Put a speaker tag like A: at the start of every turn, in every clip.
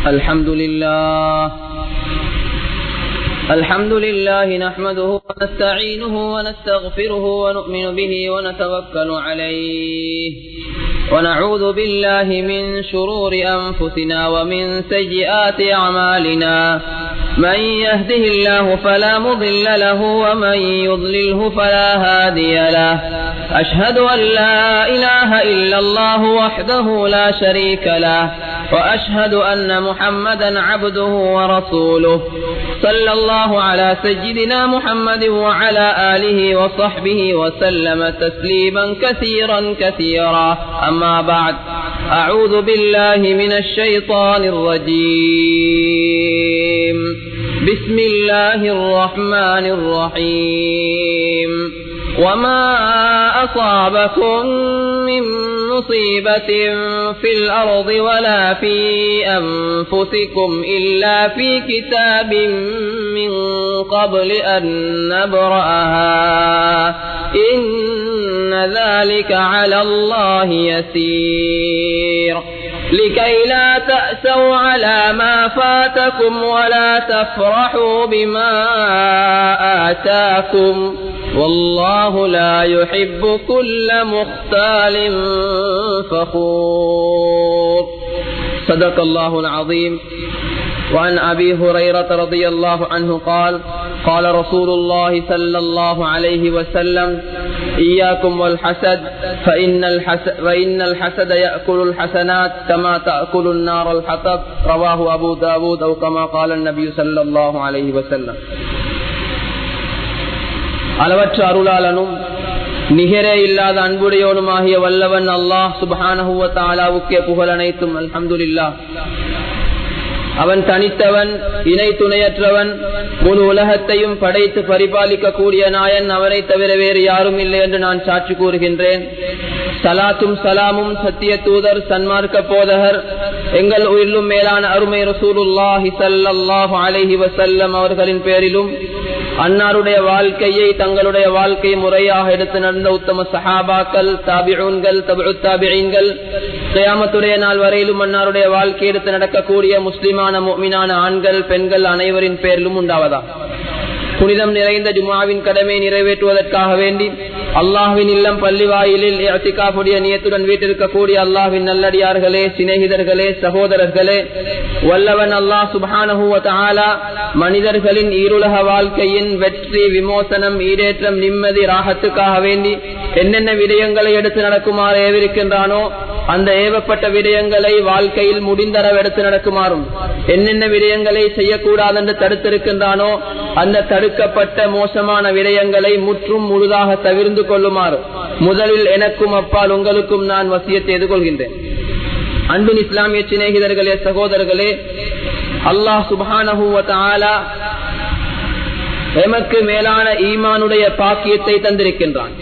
A: الحمد لله الحمد لله نحمده ونستعينه ونستغفره ونؤمن به ونتوكل عليه ونعوذ بالله من شرور أنفسنا ومن سيئات أعمالنا من يهده الله فلا مضل له ومن يضلله فلا هادي له أشهد أن لا إله إلا الله وحده لا شريك له وأشهد أن محمدا عبده ورسوله صلى الله على سيدنا محمد وعلى آله وصحبه وسلم تسليما كثيرا كثيرا أما بعد أعوذ بالله من الشيطان الرجيم بسم الله الرحمن الرحيم وما أصابكم من مصيبة في الأرض ولا في أنفسكم إلا في كتاب من قبل أن نبرأها إن ذلك على الله يسير لكي لا تأسوا على ما فاتكم ولا تفرحوا بما آتاكم والله لا يحب كل مختال فخور صدق الله العظيم وعن أبي هريرة رضي الله عنه قال قال رسول الله صلى الله عليه وسلم إياكم والحسد فإن الحسد, فإن الحسد يأكل الحسنات كما تأكل النار الحطب رواه أبو داود أو كما قال النبي صلى الله عليه وسلم அளவற்ற அருளாளனும் நிகரே இல்லாத அன்புடையோனுமாகிய வல்லவன் அல்லாஹ் சுபஹானஹுவத்தாலாவுக்கே புகழ் அனைத்தும் அல்ஹம்துலில்லா அவன் தனித்தவன் இணை துணையற்றவன் முழு உலகத்தையும் படைத்து பரிபாலிக்க கூடிய நாயன் அவனை தவிர வேறு யாரும் இல்லை என்று நான் சாட்சி கூறுகின்றேன் சலாத்தும் சலாமும் சத்திய தூதர் சன்மார்க்க போதகர் எங்கள் உயிரிலும் மேலான அருமை ரசூலுல்லாஹி சல்லாஹு அலஹி வசல்லம் அவர்களின் பேரிலும் அன்னாருடைய வாழ்க்கையை தங்களுடைய வாழ்க்கை முறையாக எடுத்து நடந்த உத்தம சஹாபாக்கள் தாபிஊன்கள் தாபிகள் கயாமத்துடைய நாள் வரையிலும் அன்னாருடைய வாழ்க்கை எடுத்து நடக்கக்கூடிய முஸ்லிமான மீனான ஆண்கள் பெண்கள் அனைவரின் பேரிலும் உண்டாவதா புனிதம் நிறைந்த ஜுமாவின் கடமை நிறைவேற்றுவதற்காக வேண்டி அல்லாஹுவின் இல்லம் பள்ளி வாயிலில் அத்திகாப்புடைய நியத்துடன் வீட்டிருக்கக்கூடிய அல்லாஹின் நல்லடியார்களே சிநேகிதர்களே சகோதரர்களே வல்லவன் அல்லாஹ் சுபானஹூவத்தாலா மனிதர்களின் ஈருலக வாழ்க்கையின் வெற்றி விமோசனம் ஈடேற்றம் நிம்மதி ராகத்துக்காக வேண்டி என்னென்ன விடயங்களை எடுத்து நடக்குமாறு ஏவிருக்கின்றானோ அந்த ஏவப்பட்ட விடயங்களை வாழ்க்கையில் முடிந்தளவு எடுத்து நடக்குமாறும் என்னென்ன விடயங்களை செய்யக்கூடாது என்று தடுத்திருக்கின்றானோ அந்த தடுக்கப்பட்ட மோசமான விடயங்களை முற்றும் முழுதாக தவிர்ந்து கொள்ளுமாறு முதலில் எனக்கும் அப்பால் உங்களுக்கும் நான் வசியத்தை எதிர்கொள்கின்றேன் அன்பின் இஸ்லாமிய சிநேகிதர்களே சகோதரர்களே அல்லாஹ் சுபானஹூவத்தாலா எமக்கு மேலான ஈமானுடைய பாக்கியத்தை தந்திருக்கின்றான்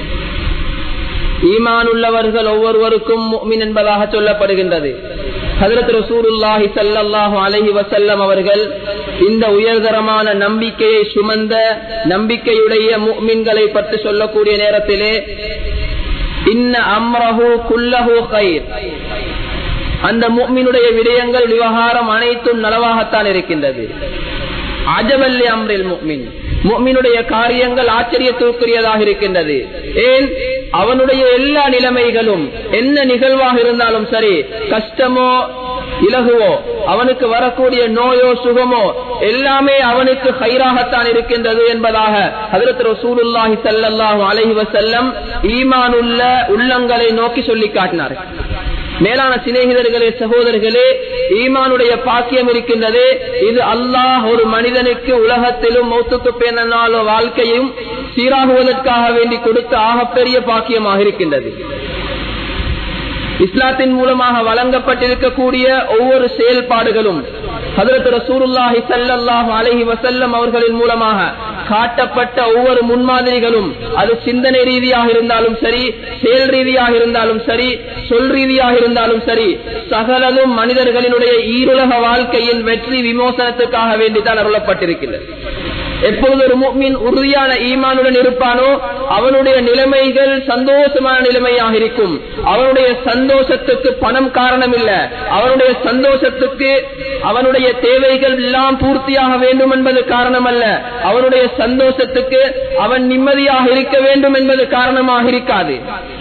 A: ஈமான் உள்ளவர்கள் ஒவ்வொருவருக்கும் முக்மின் என்பதாக சொல்லப்படுகின்றது ஹதரத் ரசூருல்லாஹி சல்லாஹு அலஹி வசல்லம் அவர்கள் இந்த உயர்தரமான நம்பிக்கையை சுமந்த நம்பிக்கையுடைய முக்மின்களை பற்றி சொல்லக்கூடிய நேரத்திலே இன்ன அம்ரஹு குல்லஹு கயிர் அந்த முக்மினுடைய விடயங்கள் விவகாரம் அனைத்தும் நலவாகத்தான் இருக்கின்றது அஜவல்லி அம்ரில் முக்மின் முக்மினுடைய காரியங்கள் ஆச்சரியத்திற்குரியதாக இருக்கின்றது ஏன் அவனுடைய எல்லா நிலைமைகளும் என்ன நிகழ்வாக இருந்தாலும் சரி கஷ்டமோ இலகுவோ அவனுக்கு வரக்கூடிய நோயோ சுகமோ எல்லாமே அவனுக்கு ஹைராகத்தான் இருக்கின்றது என்பதாக ஹதரத் ரசூலுல்லாஹி சல்லாஹூ அலஹி வசல்லம் ஈமானுள்ள உள்ளங்களை நோக்கி சொல்லி காட்டினார் மேலான சிநேகிதர்களே சகோதரர்களே ஈமானுடைய பாக்கியம் இருக்கின்றது இது அல்லாஹ் ஒரு மனிதனுக்கு உலகத்திலும் மௌத்துக்கு பேனால வாழ்க்கையும் சீராகுவதற்காக வேண்டி கொடுத்த ஆகப்பெரிய பாக்கியமாக இருக்கின்றது இஸ்லாத்தின் மூலமாக வழங்கப்பட்டிருக்கக்கூடிய ஒவ்வொரு செயல்பாடுகளும் ஹதரத் ரசூருல்லாஹி சல்லாஹு அலஹி வசல்லம் அவர்களின் மூலமாக காட்டப்பட்ட ஒவ்வொரு முன்மாதிரிகளும் அது சிந்தனை ரீதியாக இருந்தாலும் சரி செயல் ரீதியாக இருந்தாலும் சரி சொல் ரீதியாக இருந்தாலும் சரி சகலதும் மனிதர்களினுடைய ஈருலக வாழ்க்கையின் வெற்றி விமோசனத்துக்காக வேண்டித்தான் அருளப்பட்டிருக்கிறது எப்பொழுது ஒரு முக்மின் உறுதியான ஈமானுடன் இருப்பானோ அவனுடைய நிலைமைகள் சந்தோஷமான நிலைமையாக இருக்கும் அவனுடைய சந்தோஷத்துக்கு பணம் காரணம் இல்ல அவனுடைய சந்தோஷத்துக்கு அவனுடைய தேவைகள் எல்லாம் பூர்த்தியாக வேண்டும் என்பது காரணம் அல்ல அவனுடைய சந்தோஷத்துக்கு அவன் நிம்மதியாக இருக்க வேண்டும் என்பது காரணமாக இருக்காது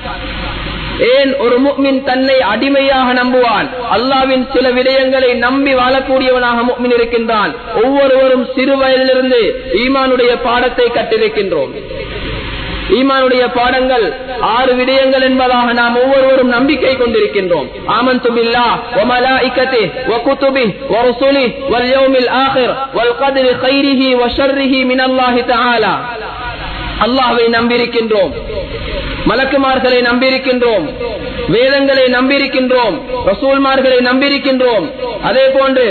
A: ஏன் ஒரு முக்மின் தன்னை அடிமையாக நம்புவான் அல்லாவின் சில விடயங்களை நம்பி வாழக்கூடியவனாக முக்மின் இருக்கின்றான் ஒவ்வொருவரும் சிறு வயதிலிருந்து ஈமானுடைய பாடத்தை கட்டிருக்கின்றோம் ஈமானுடைய பாடங்கள் ஆறு விடயங்கள் என்பதாக நாம் ஒவ்வொருவரும் நம்பிக்கை கொண்டிருக்கின்றோம் ஆமன் துபில்லா وملائكته وكتبه ورسله واليوم الآخر والقدر خيره وشره من الله تعالى அல்லாஹ்வை நம்பியிருக்கின்றோம் மலக்குமார்களை நம்பியிருக்கின்றோம் வேதங்களை நம்பியிருக்கின்றோம் ரசூல்மார்களை நம்பியிருக்கின்றோம் அதே போன்று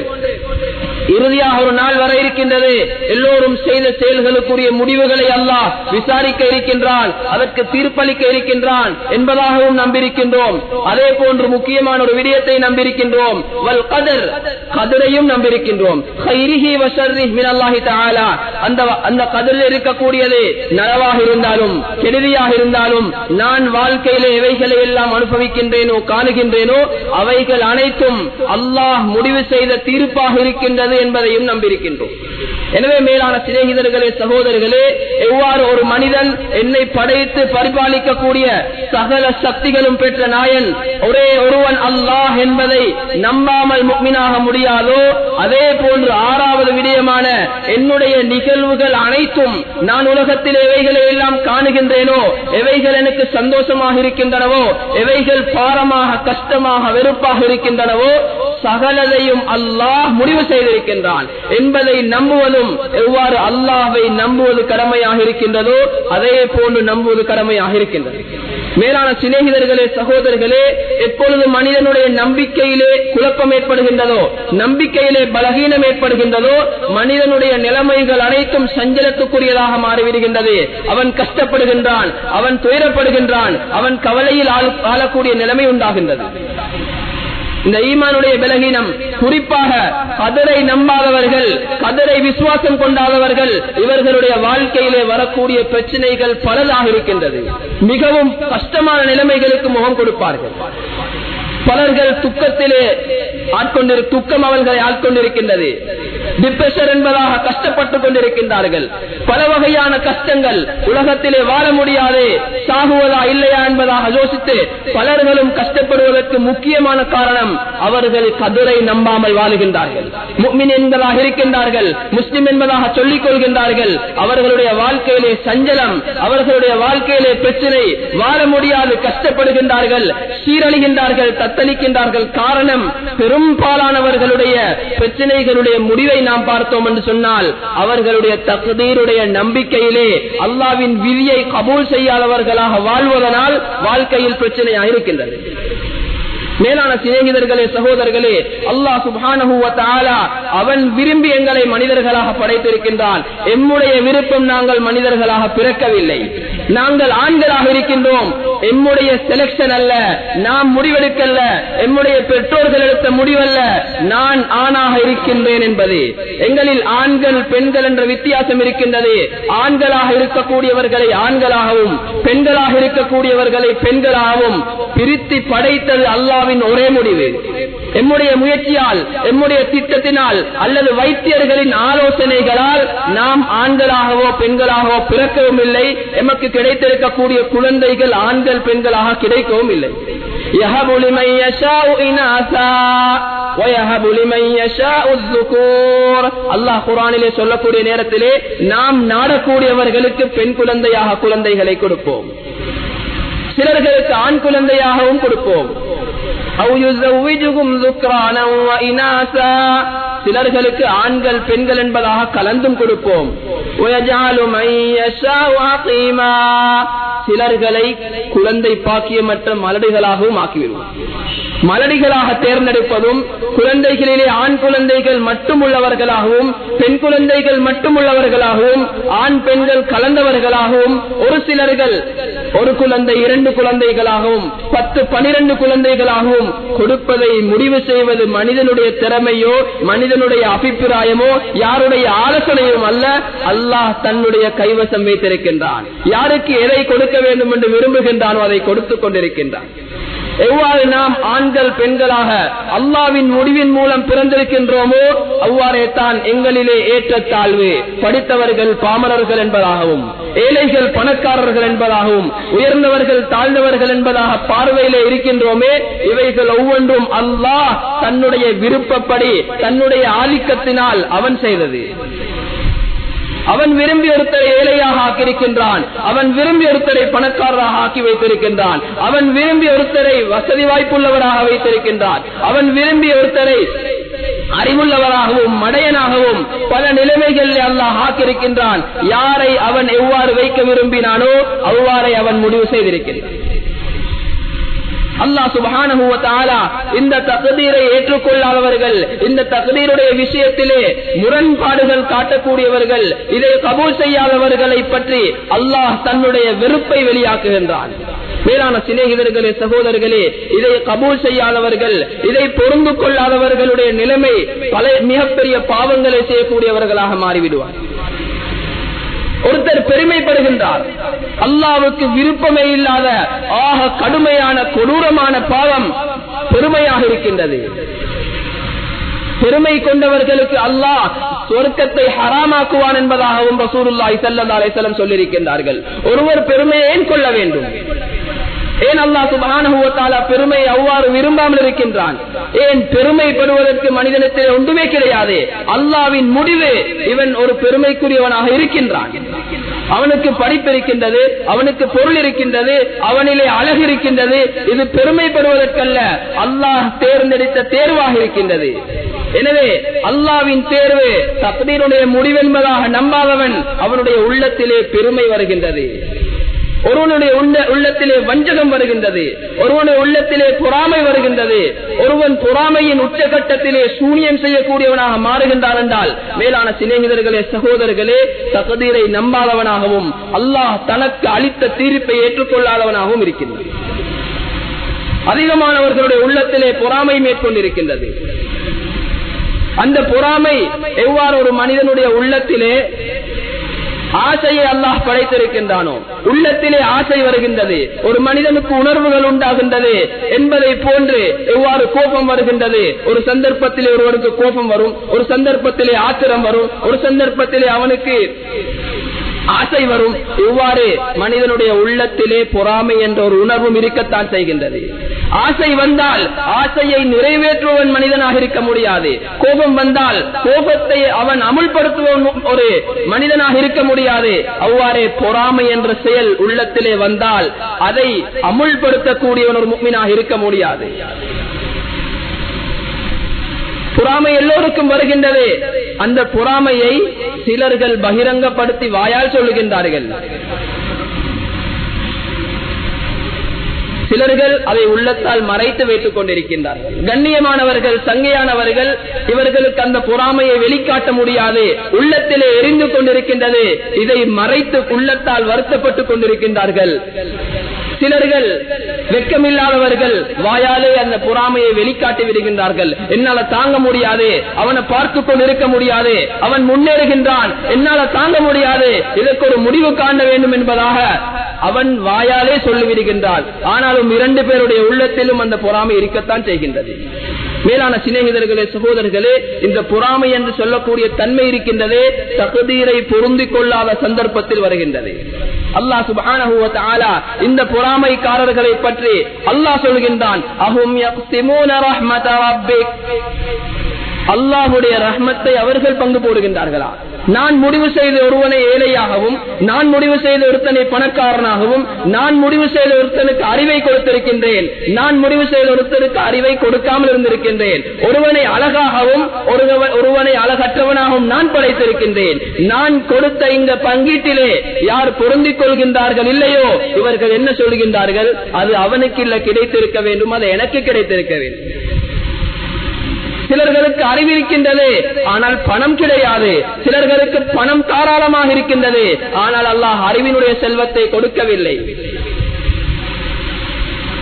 A: இறுதியாக ஒரு நாள் வர இருக்கின்றது எல்லோரும் செய்த செயல்களுக்குரிய முடிவுகளை அல்லாஹ் விசாரிக்க இருக்கின்றான் அதற்கு தீர்ப்பளிக்க இருக்கின்றான் என்பதாகவும் நம்பியிருக்கின்றோம் அதே போன்று முக்கியமான ஒரு விடயத்தை நம்பியிருக்கின்றோம் வல் கதர் கதரையும் நம்பியிருக்கின்றோம் கைரிஹி வஷர்ரி மினல்லாஹி தஆலா அந்த அந்த கதிரில் இருக்கக்கூடியது நலவாக இருந்தாலும் கெடுதியாக இருந்தாலும் நான் வாழ்க்கையில எவைகளை எல்லாம் அனுபவிக்கின்றேனோ காணுகின்றேனோ அவைகள் அனைத்தும் அல்லாஹ் முடிவு செய்த தீர்ப்பாக இருக்கின்றது என்பதையும் நம்பியிருக்கின்றோம் எனவே மேலான சிநேகிதர்களே சகோதரர்களே எவ்வாறு ஒரு மனிதன் என்னை படைத்து பரிபாலிக்கக்கூடிய சகல சக்திகளும் பெற்ற நாயன் ஒரே ஒருவன் அல்லாஹ் என்பதை நம்பாமல் முக்மினாக முடியாதோ அதே போன்று ஆறாவது விடயமான என்னுடைய நிகழ்வுகள் அனைத்தும் நான் உலகத்தில் எவைகளை எல்லாம் காணுகின்றேனோ எவைகள் எனக்கு சந்தோஷமாக இருக்கின்றனவோ எவைகள் பாரமாக கஷ்டமாக வெறுப்பாக இருக்கின்றனவோ சகலதையும் அல்லாஹ் முடிவு செய்திருக்கின்றான் என்பதை நம்புவதும் எவ்வாறு அல்லாஹை நம்புவது கடமையாக இருக்கின்றதோ அதே போன்று நம்புவது கடமையாக இருக்கின்றது மேலான சிநேகிதர்களே சகோதரர்களே எப்பொழுது மனிதனுடைய நம்பிக்கையிலே குழப்பம் ஏற்படுகின்றதோ நம்பிக்கையிலே பலகீனம் ஏற்படுகின்றதோ மனிதனுடைய நிலைமைகள் அனைத்தும் சஞ்சலத்துக்குரியதாக மாறிவிடுகின்றது அவன் கஷ்டப்படுகின்றான் அவன் துயரப்படுகின்றான் அவன் கவலையில் ஆளக்கூடிய நிலைமை உண்டாகின்றது இந்த ஈமானுடைய பலகீனம் குறிப்பாக கதரை நம்பாதவர்கள் கதரை விசுவாசம் கொண்டாதவர்கள் இவர்களுடைய வாழ்க்கையிலே வரக்கூடிய பிரச்சனைகள் பலதாக இருக்கின்றது மிகவும் கஷ்டமான நிலைமைகளுக்கு முகம் கொடுப்பார்கள் பலர்கள் துக்கத்திலே ஆட்கொண்டிரு துக்கம் அவர்களை ஆட்கொண்டிருக்கின்றது டிப்ரெஷன் என்பதாக கஷ்டப்பட்டுக் கொண்டிருக்கின்றார்கள் பல வகையான கஷ்டங்கள் உலகத்திலே வாழ முடியாது சாகுவதா இல்லையா என்பதாக யோசித்து பலர்களும் கஷ்டப்படுவதற்கு முக்கியமான காரணம் அவர்கள் கதுரை நம்பாமல் வாழுகின்றார்கள் முக்மின் என்பதாக இருக்கின்றார்கள் முஸ்லிம் என்பதாக சொல்லிக் கொள்கின்றார்கள் அவர்களுடைய வாழ்க்கையிலே சஞ்சலம் அவர்களுடைய வாழ்க்கையிலே பிரச்சனை வாழ முடியாது கஷ்டப்படுகின்றார்கள் சீரழிகின்றார்கள் தத்தளிக்கின்றார்கள் காரணம் பெரும்பாலானவர்களுடைய பிரச்சனைகளுடைய முடிவை நாம் பார்த்தோம் என்று சொன்னால் அவர்களுடைய தகுதீருடைய நம்பிக்கையிலே அல்லாவின் விதியை கபூல் செய்யாதவர்களாக வாழ்வதனால் வாழ்க்கையில் பிரச்சனையாக இருக்கின்றது மேலான சிநேகிதர்களே சகோதரர்களே அல்லாஹ் சுபானஹூவத்தாலா அவன் விரும்பி எங்களை மனிதர்களாக படைத்திருக்கின்றான் எம்முடைய விருப்பம் நாங்கள் மனிதர்களாக பிறக்கவில்லை நாங்கள் ஆண்களாக இருக்கின்றோம் எம்முடைய செலக்ஷன் அல்ல நாம் முடிவெடுக்கல்ல எம்முடைய பெற்றோர்கள் எடுத்த முடிவல்ல நான் ஆணாக இருக்கின்றேன் என்பது எங்களில் ஆண்கள் பெண்கள் என்ற வித்தியாசம் இருக்கின்றது ஆண்களாக இருக்கக்கூடியவர்களை ஆண்களாகவும் பெண்களாக இருக்கக்கூடியவர்களை பெண்களாகவும் பிரித்து படைத்தது அல்லாவின் ஒரே முடிவு எம்முடைய முயற்சியால் எம்முடைய திட்டத்தினால் அல்லது வைத்தியர்களின் ஆலோசனைகளால் நாம் ஆண்களாகவோ பெண்களாகவோ பிறக்கவும் இல்லை எமக்கு கிடைத்திருக்கக்கூடிய குழந்தைகள் ஆண்கள் பெண்களாக கிடைக்கவும் இல்லை يهب لمن يشاء إناثا ويهب لمن يشاء الذكور அல்லாஹ் குர்ஆனிலே சொல்லக்கூடிய நேரத்திலே நாம் நாடக்கூடியவர்களுக்கு பெண் குழந்தையாக குழந்தைகளை கொடுப்போம் சிலர்களுக்கு ஆண் குழந்தையாகவும் கொடுப்போம் சிலர்களுக்கு ஆண்கள் பெண்கள் என்பதாக கலந்தும் கொடுப்போம் சிலர்களை குழந்தை பாக்கியமற்ற மலடுகளாகவும் ஆக்கிவிடுவோம் மலடிகளாக தேர்ந்தெடுப்பதும் குழந்தைகளிலே ஆண் குழந்தைகள் மட்டும் உள்ளவர்களாகவும் பெண் குழந்தைகள் மட்டும் உள்ளவர்களாகவும் ஆண் பெண்கள் கலந்தவர்களாகவும் ஒரு சிலர்கள் ஒரு குழந்தை இரண்டு குழந்தைகளாகவும் பத்து பனிரெண்டு குழந்தைகளாகவும் கொடுப்பதை முடிவு செய்வது மனிதனுடைய திறமையோ மனிதனுடைய அபிப்பிராயமோ யாருடைய ஆலோசனையும் அல்ல அல்லாஹ் தன்னுடைய கைவசம் வைத்திருக்கின்றான் யாருக்கு எதை கொடுக்க வேண்டும் என்று விரும்புகின்றானோ அதை கொடுத்துக் கொண்டிருக்கின்றான் எவ்வாறு நாம் ஆண்கள் பெண்களாக அல்லாவின் முடிவின் மூலம் பிறந்திருக்கின்றோமோ அவ்வாறே தான் எங்களிலே ஏற்றத்தாழ்வு படித்தவர்கள் பாமரர்கள் என்பதாகவும் ஏழைகள் பணக்காரர்கள் என்பதாகவும் உயர்ந்தவர்கள் தாழ்ந்தவர்கள் என்பதாக பார்வையிலே இருக்கின்றோமே இவைகள் ஒவ்வொன்றும் அல்லாஹ் தன்னுடைய விருப்பப்படி தன்னுடைய ஆதிக்கத்தினால் அவன் செய்தது அவன் விரும்பி ஒருத்தரை ஏழையாக ஆக்கியிருக்கின்றான் அவன் விரும்பி ஒருத்தரை பணக்காரராக ஆக்கி வைத்திருக்கின்றான் அவன் விரும்பி ஒருத்தரை வசதி வாய்ப்புள்ளவராக வைத்திருக்கின்றான் அவன் விரும்பி ஒருத்தரை அறிவுள்ளவராகவும் மடையனாகவும் பல நிலைமைகளில் அல்லாஹ் ஆக்கியிருக்கின்றான் யாரை அவன் எவ்வாறு வைக்க விரும்பினானோ அவ்வாறை அவன் முடிவு செய்திருக்கின்றான் அல்லாஹ் சுபஹானஹுவத்தாலா இந்த தகுதீரை ஏற்றுக்கொள்ளாதவர்கள் இந்த தகுதீருடைய விஷயத்திலே முரண்பாடுகள் காட்டக்கூடியவர்கள் இதை கபூல் செய்யாதவர்களை பற்றி அல்லாஹ் தன்னுடைய வெறுப்பை வெளியாக்குகின்றான் மேலான சிநேகிதர்களே சகோதரர்களே இதை கபூல் செய்யாதவர்கள் இதை பொருந்து கொள்ளாதவர்களுடைய நிலைமை பல மிகப்பெரிய பாவங்களை செய்யக்கூடியவர்களாக மாறிவிடுவார் ஒருத்தர் பெருமைப்படுகின்றார் அல்லாவுக்கு விருப்பமே இல்லாத ஆக கடுமையான கொடூரமான பாவம் பெருமையாக இருக்கின்றது பெருமை கொண்டவர்களுக்கு அல்லாஹ் சொர்க்கத்தை ஹராமாக்குவான் என்பதாகவும் ரசூருல்லாஹி ஸல்லல்லாஹு அலைஹி வஸல்லம் சொல்லியிருக்கின்றார்கள் ஒருவர் பெருமையை ஏன் கொள்ள வேண்டும் ஏன் அல்லா சுபானுவத்தால பெருமை அவ்வாறு விரும்பாமல் இருக்கின்றான் ஏன் பெருமைப்படுவதற்கு மனிதனத்தில் ஒன்றுமே கிடையாது அல்லாவின் முடிவு இவன் ஒரு பெருமைக்குரியவனாக இருக்கின்றான் அவனுக்கு படிப்பு இருக்கின்றது அவனுக்கு பொருள் இருக்கின்றது அவனிலே அழகு இருக்கின்றது இது பெருமைப்படுவதற்கல்ல அல்லாஹ் தேர்ந்தெடுத்த தேர்வாக இருக்கின்றது எனவே அல்லாவின் தேர்வு தப்தீருடைய முடிவென்பதாக நம்பாதவன் அவனுடைய உள்ளத்திலே பெருமை வருகின்றது ஒருவனுடைய உள்ளத்திலே வஞ்சகம் வருகின்றது ஒருவனுடைய உள்ளத்திலே பொறாமை வருகின்றது ஒருவன் பொறாமையின் உச்சகட்டத்திலே சூனியம் செய்யக்கூடியவனாக மாறுகின்றான் என்றால் மேலான சிநேகிதர்களே சகோதரர்களே தகுதீரை நம்பாதவனாகவும் அல்லாஹ் தனக்கு அளித்த தீர்ப்பை ஏற்றுக்கொள்ளாதவனாகவும் இருக்கின்றது அதிகமானவர்களுடைய உள்ளத்திலே பொறாமை மேற்கொண்டிருக்கின்றது அந்த பொறாமை எவ்வாறு ஒரு மனிதனுடைய உள்ளத்திலே ஆசையை அல்லாஹ் படைத்திருக்கின்றானோ உள்ளத்திலே ஆசை வருகின்றது ஒரு மனிதனுக்கு உணர்வுகள் உண்டாகின்றது என்பதை போன்று எவ்வாறு கோபம் வருகின்றது ஒரு சந்தர்ப்பத்திலே ஒருவனுக்கு கோபம் வரும் ஒரு சந்தர்ப்பத்திலே ஆத்திரம் வரும் ஒரு சந்தர்ப்பத்திலே அவனுக்கு ஆசை வரும் இவ்வாறு மனிதனுடைய உள்ளத்திலே பொறாமை என்ற ஒரு உணர்வும் இருக்கத்தான் செய்கின்றது ஆசை வந்தால் ஆசையை நிறைவேற்றுவன் மனிதனாக இருக்க முடியாது கோபம் வந்தால் கோபத்தை அவன் அமுல்படுத்துவன் ஒரு மனிதனாக இருக்க முடியாது அவ்வாறே பொறாமை என்ற செயல் உள்ளத்திலே வந்தால் அதை அமுல்படுத்தக்கூடியவன் ஒரு முக்மினாக இருக்க முடியாது பொறாமை எல்லோருக்கும் வருகின்றது அந்த பொறாமையை சிலர்கள் பகிரங்கப்படுத்தி வாயால் சொல்லுகின்றார்கள் சிலர்கள் அதை உள்ளத்தால் மறைத்து வைத்துக் கொண்டிருக்கின்றார்கள் கண்ணியமானவர்கள் சங்கையானவர்கள் இவர்களுக்கு அந்த பொறாமையை வெளிக்காட்ட முடியாது உள்ளத்திலே எரிந்து கொண்டிருக்கின்றது இதை மறைத்து உள்ளத்தால் வருத்தப்பட்டுக் கொண்டிருக்கின்றார்கள் சிலர்கள் வெக்கமில்லாதவர்கள் வாயாலே அந்த பொறாமையை வெளிக்காட்டி விடுகின்றார்கள் என்னால தாங்க முடியாது அவனை பார்த்து கொண்டு இருக்க முடியாது அவன் முன்னேறுகின்றான் என்னால தாங்க முடியாது இதற்கு ஒரு முடிவு காண வேண்டும் என்பதாக அவன் வாயாலே சொல்லிவிடுகின்றான் ஆனாலும் இரண்டு பேருடைய உள்ளத்திலும் அந்த பொறாமை இருக்கத்தான் செய்கின்றது மேலான சிநேகிதர்களே சகோதரர்களே இந்த பொறாமை என்று சொல்லக்கூடிய தன்மை இருக்கின்றதே தகுதீரை பொருந்திக் கொள்ளாத சந்தர்ப்பத்தில் வருகின்றது அல்லாஹ் சுபான இந்த பொறாமைக்காரர்களை பற்றி அல்லாஹ் சொல்கின்றான் அஹும் அல்லாஹுடைய ரஹ்மத்தை அவர்கள் பங்கு போடுகின்றார்களா நான் முடிவு செய்த ஒருவனை ஏழையாகவும் நான் முடிவு செய்த ஒருத்தனை பணக்காரனாகவும் நான் முடிவு செய்த ஒருத்தனுக்கு அறிவை கொடுத்திருக்கின்றேன் நான் முடிவு செய்த ஒருத்தருக்கு அறிவை கொடுக்காமல் இருந்திருக்கின்றேன் ஒருவனை அழகாகவும் ஒருவனை அழகற்றவனாகவும் நான் படைத்திருக்கின்றேன் நான் கொடுத்த இந்த பங்கீட்டிலே யார் பொருந்திக் கொள்கின்றார்கள் இல்லையோ இவர்கள் என்ன சொல்கின்றார்கள் அது அவனுக்கு இல்ல கிடைத்திருக்க வேண்டும் அது எனக்கு கிடைத்திருக்க வேண்டும் சிலர்களுக்கு அறிவு இருக்கின்றது ஆனால் பணம் கிடையாது சிலர்களுக்கு பணம் தாராளமாக இருக்கின்றது ஆனால் அல்லாஹ் அறிவினுடைய செல்வத்தை கொடுக்கவில்லை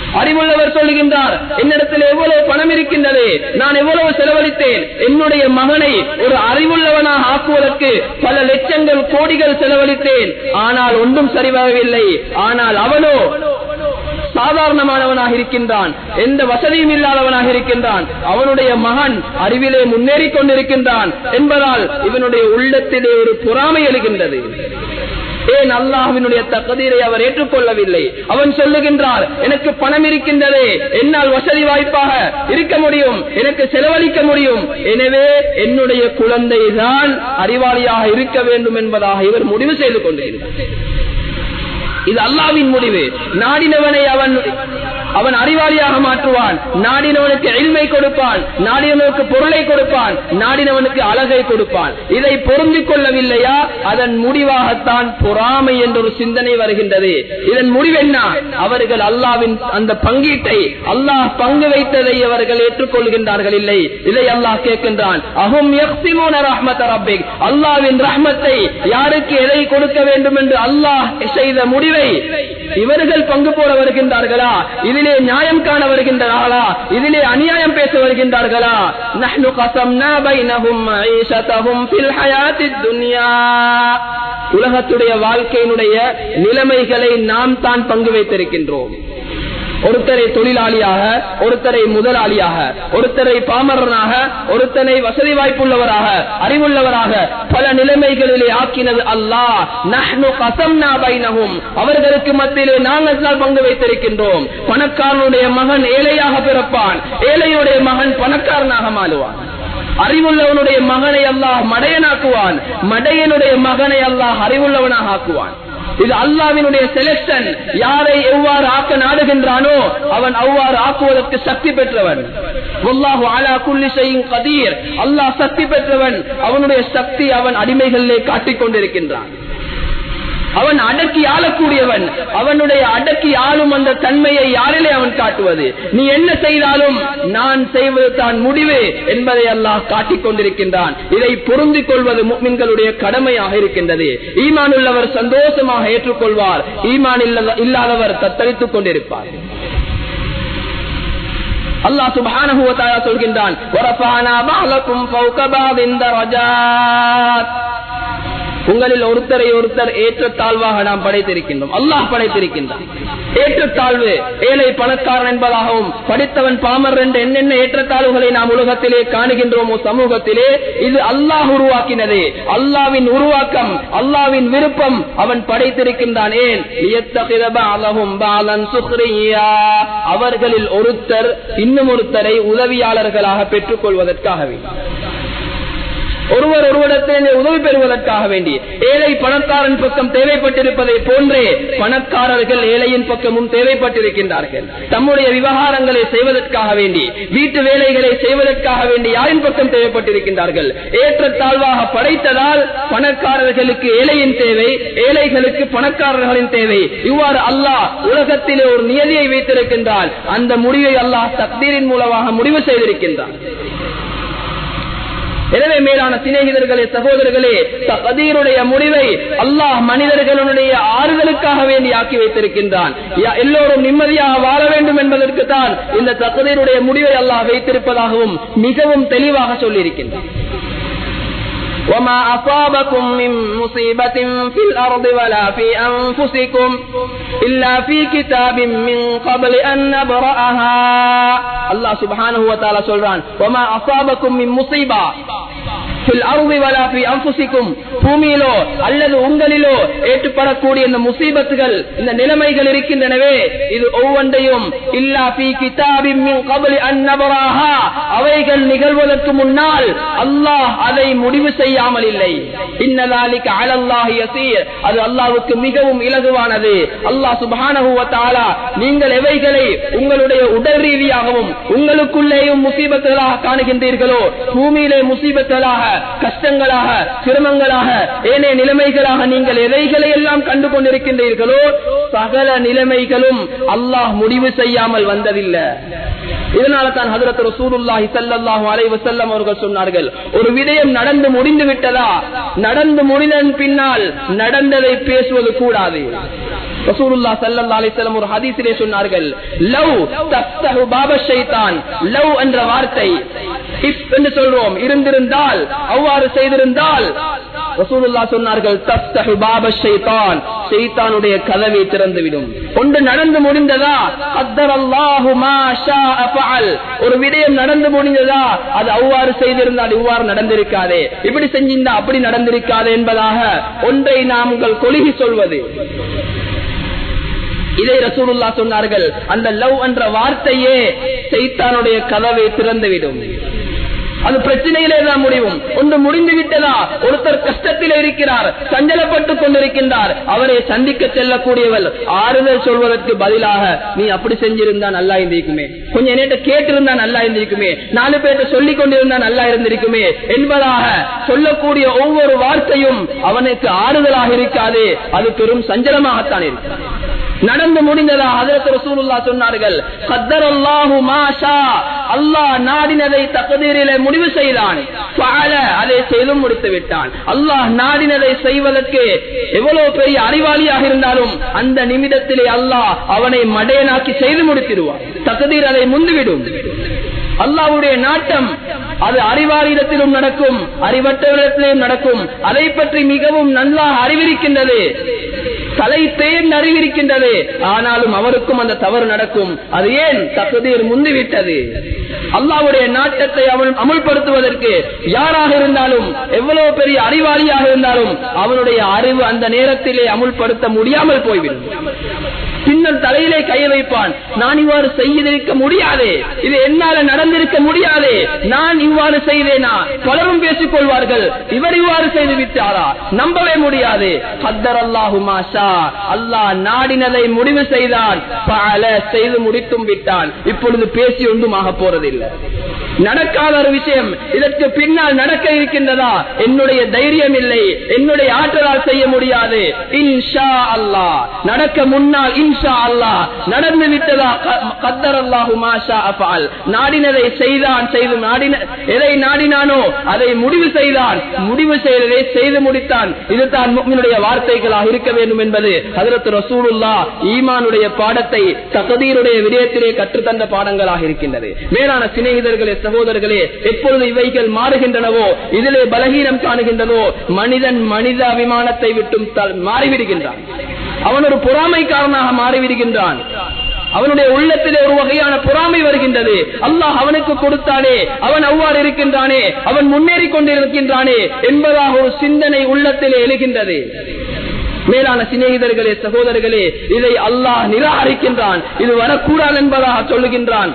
A: அறிவுள்ளவர் சொல்லுகின்றார் என்னிடத்தில் எவ்வளவு பணம் இருக்கின்றது நான் எவ்வளவு செலவழித்தேன் என்னுடைய மகனை ஒரு அறிவுள்ளவனாக ஆக்குவதற்கு பல லட்சங்கள் கோடிகள் செலவழித்தேன் ஆனால் ஒன்றும் சரிவாகவில்லை ஆனால் அவனோ சாதாரணமானவனாக இருக்கின்றான் எந்த வசதியும் இல்லாதவனாக இருக்கின்றான் அவனுடைய மகன் அறிவிலே முன்னேறி கொண்டிருக்கின்றான் என்பதால் இவனுடைய உள்ளத்திலே ஒரு பொறாமை எழுகின்றது ஏன் அல்லாஹ்வினுடைய தகுதியை அவர் ஏற்றுக்கொள்ளவில்லை அவன் சொல்லுகின்றார் எனக்கு பணம் இருக்கின்றது என்னால் வசதி வாய்ப்பாக இருக்க முடியும் எனக்கு செலவழிக்க முடியும் எனவே என்னுடைய குழந்தை தான் அறிவாளியாக இருக்க வேண்டும் என்பதாக இவர் முடிவு செய்து கொண்டிருக்கிறார் இது அல்லாவின் முடிவு நாடினவனை அவன் அவன் அறிவாளியாக மாற்றுவான் நாடினவனுக்கு எளிமை கொடுப்பான் நாடினவனுக்கு பொருளை கொடுப்பான் நாடினவனுக்கு அழகை கொடுப்பான் இதை பொருந்திக் கொள்ளவில்லையா அதன் முடிவாகத்தான் பொறாமை என்ற ஒரு சிந்தனை வருகின்றது இதன் முடிவு என்ன அவர்கள் அல்லாவின் அந்த பங்கீட்டை அல்லாஹ் பங்கு வைத்ததை அவர்கள் ஏற்றுக்கொள்கின்றார்கள் இல்லை இதை அல்லாஹ் கேட்கின்றான் அஹும் அல்லாவின் ரஹ்மத்தை யாருக்கு எதை கொடுக்க வேண்டும் என்று அல்லாஹ் செய்த முடிவை இவர்கள் பங்கு போட வருகின்றார்களா இதிலே நியாயம் காண வருகின்றார்களா இதிலே அநியாயம் பேச வருகின்றார்களா நஹ்னு கஸம்னா பைனஹும் மஈஷதஹும் ஃபில் ஹயாத்தித் துன்யா உலகத்துடைய வாழ்க்கையினுடைய நிலைமைகளை நாம் தான் பங்கு வைத்திருக்கின்றோம் ஒருத்தரை தொழிலாளியாக ஒருத்தரை முதலாளியாக ஒருத்தரை பாமரனாக ஒருத்தனை வசதி வாய்ப்புள்ளவராக அறிவுள்ளவராக பல நிலைமைகளிலே ஆக்கினது அல்லாஹ் நஹ்னு கஸம்னா பைனஹும் அவர்களுக்கு மத்தியிலே நாங்கள் தான் பங்கு வைத்திருக்கின்றோம் பணக்காரனுடைய மகன் ஏழையாக பிறப்பான் ஏழையுடைய மகன் பணக்காரனாக மாறுவான் அறிவுள்ளவனுடைய மகனை அல்லாஹ் மடையனாக்குவான் மடையனுடைய மகனை அல்லாஹ் அறிவுள்ளவனாக ஆக்குவான் இது அல்லாவினுடைய செலக்ஷன் யாரை எவ்வாறு ஆக்க நாடுகின்றானோ அவன் அவ்வாறு ஆக்குவதற்கு சக்தி பெற்றவன் கதீர் அல்லாஹ் சக்தி பெற்றவன் அவனுடைய சக்தி அவன் அடிமைகளிலே காட்டிக் கொண்டிருக்கின்றான் அவன் அடக்கி ஆளக்கூடியவன் அவனுடைய அடக்கி ஆளும் அந்த தன்மையை யாரிலே அவன் காட்டுவது நீ என்ன செய்தாலும் நான் செய்வது தான் முடிவு என்பதை அல்லாஹ் காட்டிக் கொண்டிருக்கின்றான் இதை பொருந்திக் கொள்வது முக்மின்களுடைய கடமையாக இருக்கின்றது ஈமான் உள்ளவர் சந்தோஷமாக ஏற்றுக்கொள்வார் ஈமான் இல்லாதவர் தத்தளித்துக் கொண்டிருப்பார் அல்லாஹ் சுப்ஹானஹு வ தஆலா சொல்கின்றான் வரஃபஅனா பஅலக்கும் ஃபௌக பஅதின் தரஜாத் உங்களில் ஒருத்தரை ஒருத்தர் ஏற்றத்தாழ்வாக நாம் படைத்திருக்கின்றோம் அல்லாஹ் படைத்திருக்கின்றான் ஏற்றத்தாழ்வு ஏழை பணக்காரன் என்பதாகவும் படித்தவன் பாமர் என்ற என்னென்ன ஏற்றத்தாழ்வுகளை நாம் உலகத்திலே காணுகின்றோமோ சமூகத்திலே இது அல்லாஹ் உருவாக்கினது அல்லாவின் உருவாக்கம் அல்லாவின் விருப்பம் அவன் படைத்திருக்கின்றான் ஏன் அவர்களில் ஒருத்தர் இன்னும் ஒருத்தரை உதவியாளர்களாக பெற்றுக் கொள்வதற்காகவே ஒருவர் ஒருவரிடத்திலே உதவி பெறுவதற்காக வேண்டி ஏழை பணக்காரன் பக்கம் தேவைப்பட்டிருப்பதை போன்றே பணக்காரர்கள் ஏழையின் பக்கமும் தேவைப்பட்டிருக்கின்றார்கள் தம்முடைய விவகாரங்களை செய்வதற்காக வேண்டி வீட்டு வேலைகளை செய்வதற்காக வேண்டி யாரின் பக்கம் தேவைப்பட்டிருக்கின்றார்கள் ஏற்றத்தாழ்வாக படைத்ததால் பணக்காரர்களுக்கு ஏழையின் தேவை ஏழைகளுக்கு பணக்காரர்களின் தேவை இவ்வாறு அல்லாஹ் உலகத்திலே ஒரு நியதியை வைத்திருக்கின்றால் அந்த முடிவை அல்லாஹ் தக்தீரின் மூலமாக முடிவு செய்திருக்கின்றான் எனவே மேலான சிநேகிதர்களே சகோதரர்களே கதீருடைய முடிவை அல்லாஹ் மனிதர்களுடைய ஆறுதலுக்காக வேண்டி ஆக்கி வைத்திருக்கின்றான் எல்லோரும் நிம்மதியாக வாழ வேண்டும் என்பதற்கு தான் இந்த தகதீருடைய முடிவை அல்லாஹ் வைத்திருப்பதாகவும் மிகவும் தெளிவாக சொல்லியிருக்கின்றான் وما أصابكم من مصيبة في الأرض ولا في أنفسكم إلا في كتاب من قبل أن نبرأها الله سبحانه وتعالى சொல்றான் وما أصابكم من مصيبة பூமியிலோ அல்லது உங்களிலோ ஏற்றுப்படக்கூடிய இந்த முசீபத்துகள் இந்த நிலைமைகள் இருக்கின்றனவே இது ஒவ்வொன்றையும் இல்லா பி கிதாபின் அவைகள் நிகழ்வதற்கு முன்னால் அல்லாஹ் அதை முடிவு செய்யாமல் இல்லை இன்னதாலிக்கு அலல்லாஹ் யசீர் அது அல்லாஹ்வுக்கு மிகவும் இலகுவானது அல்லாஹ் சுப்ஹானஹு வ தஆலா நீங்கள் எவைகளை உங்களுடைய உடல் ரீதியாகவும் உங்களுக்குள்ளேயும் முசீபத்துகளாக காணுகின்றீர்களோ பூமியிலே முசீபத்துகளாக கஷ்டங்களாக சிரமங்களாக ஏனைய நிலைமைகளாக நீங்கள் எதைகளை எல்லாம் கண்டு கொண்டிருக்கின்றீர்களோ சகல நிலைமைகளும் அல்லாஹ் முடிவு செய்யாமல் வந்ததில்லை இதனால தான் ஹதரத் ரசூலுல்லாஹி ஸல்லல்லாஹு அலைஹி வஸல்லம் அவர்கள் சொன்னார்கள் ஒரு விடயம் நடந்து முடிந்து விட்டதா நடந்து முடிந்ததன் பின்னால் நடந்ததை பேசுவது கூடாது ரசூலுல்லா ஸல்லல்லாஹு அலைஹி வஸல்லம் ஒரு ஹதீஸிலே சொன்னார்கள் லவ் தஃப்தஹு பாப ஷைத்தான் லவ் என்ற வார்த்தை இஃப் என்று சொல்றோம் இருந்திருந்தால் அவ்வாறு செய்திருந்தால் ரசூலுல்லா சொன்னார்கள் தஃப்தஹு பாப ஷைத்தான் ஷைத்தானுடைய கதவை திறந்துவிடும் ஒன்று நடந்து முடிந்ததா கத்தரல்லாஹு மா ஷாஅ ஃபஅல் ஒரு விடயம் நடந்து முடிந்ததா அது அவ்வாறு செய்திருந்தால் இவ்வாறு நடந்திருக்காதே இப்படி செஞ்சிருந்தா அப்படி நடந்திருக்காது என்பதாக ஒன்றை நாங்கள் கொலுகி சொல்வது இதை ரசூலுல்லா சொன்னார்கள் அந்த லவ் என்ற வார்த்தையே சைத்தானுடைய கதவை திறந்துவிடும் அது பிரச்சனையிலே தான் முடிவும் ஒன்று முடிந்து விட்டதா ஒருத்தர் கஷ்டத்தில் இருக்கிறார் சஞ்சலப்பட்டுக் கொண்டிருக்கின்றார் அவரை சந்திக்க செல்லக்கூடியவள் ஆறுதல் சொல்வதற்கு பதிலாக நீ அப்படி செஞ்சிருந்தா நல்லா இருந்திருக்குமே கொஞ்சம் நேற்று கேட்டிருந்தா நல்லா இருந்திருக்குமே நாலு பேர்ட்ட சொல்லிக் கொண்டிருந்தா நல்லா இருந்திருக்குமே என்பதாக சொல்லக்கூடிய ஒவ்வொரு வார்த்தையும் அவனுக்கு ஆறுதலாக இருக்காது அது பெரும் சஞ்சலமாகத்தான் இருக்கும் நடந்து முடிந்ததா அதற்கு ரசூலுல்லா சொன்னார்கள் கத்தரல்லாஹு மாஷா அல்லாஹ் நாடினதை தகுதியிலே முடிவு செய்தான் ஃபஅல, அதை செய்து முடித்து விட்டான் அல்லாஹ் நாடினதை செய்வதற்கு எவ்வளவு பெரிய அறிவாளியாக இருந்தாலும் அந்த நிமிடத்திலே அல்லாஹ் அவனை மடையனாக்கி செய்து முடித்திடுவான் தகுதீர் அதை முந்துவிடும் அல்லாவுடைய நாட்டம் அது அறிவாளிடத்திலும் நடக்கும் அறிவற்றவரிடத்திலும் நடக்கும் அதை பற்றி மிகவும் நல்லா அறிவிருக்கின்றது தலை தேர்ந்து அறிவிருக்கின்றது ஆனாலும் அவருக்கும் அந்த தவறு நடக்கும் அது ஏன் தகுதியில் முந்திவிட்டது அல்லாவுடைய நாட்டத்தை அவன் அமுல்படுத்துவதற்கு யாராக இருந்தாலும் எவ்வளவு பெரிய அறிவாளியாக இருந்தாலும் அவனுடைய அறிவு அந்த நேரத்திலே அமுல்படுத்த முடியாமல் போய்விடும் பின்னர் தலையிலே கைய வைப்பான் நான் இவ்வாறு செய்திருக்க முடியாது இது என்னால நடந்திருக்க முடியாது நான் இவ்வாறு செய்தேனா பலரும் பேசிக் கொள்வார்கள் இவர் இவ்வாறு செய்து விட்டாரா நம்பவே முடியாது கத்தர் அல்லாஹு மாஷா அல்லாஹ் நாடினதை முடிவு செய்தான் பல செய்து முடித்தும் விட்டான் இப்பொழுது பேசி ஒன்றும் ஆக போறதில்லை நடக்காத ஒரு விஷயம் இதற்கு பின்னால் நடக்க இருக்கின்றதா என்னுடைய தைரியம் இல்லை என்னுடைய ஆற்றலால் செய்ய முடியாது இன்ஷா அல்லாஹ் நடக்க முன்னால் இன்ஷா அல்லாஹ் நடந்து விட்டதா கத்தர் அல்லாஹு மாஷா அஃபால் நாடினதை செய்தான் செய்து நாடின எதை நாடினானோ அதை முடிவு செய்தான் முடிவு செய்ததை செய்து முடித்தான் இதுதான் முக்மினுடைய வார்த்தைகளாக இருக்க வேண்டும் என்பது ஹதரத் ரசூலுல்லா ஈமானுடைய பாடத்தை தகதீருடைய விடயத்திலே கற்றுத்தந்த பாடங்களாக இருக்கின்றது மேலான சிநேகிதர்களே சகோதரர்களே எப்பொழுது இவைகள் மாறுகின்றனவோ இதிலே பலகீனம் காணுகின்றனோ மனிதன் மனித அபிமானத்தை விட்டும் த- மாறிவிடுகின்றான் அவன் ஒரு பொறாமைக்காரனாக மாறிவிடுகின்றான் அவனுடைய உள்ளத்திலே ஒரு வகையான பொறாமை வருகின்றது அல்லாஹ் அவனுக்கு கொடுத்தானே அவன் அவ்வாறு இருக்கின்றானே அவன் முன்னேறி கொண்டிருக்கின்றானே என்பதாக ஒரு சிந்தனை உள்ளத்திலே எழுகின்றது மேலான சிநேகிதர்களே சகோதரர்களே இதை அல்லாஹ் நிராகரிக்கின்றான் இது வரக்கூடாது என்பதாக சொல்லுகின்றான்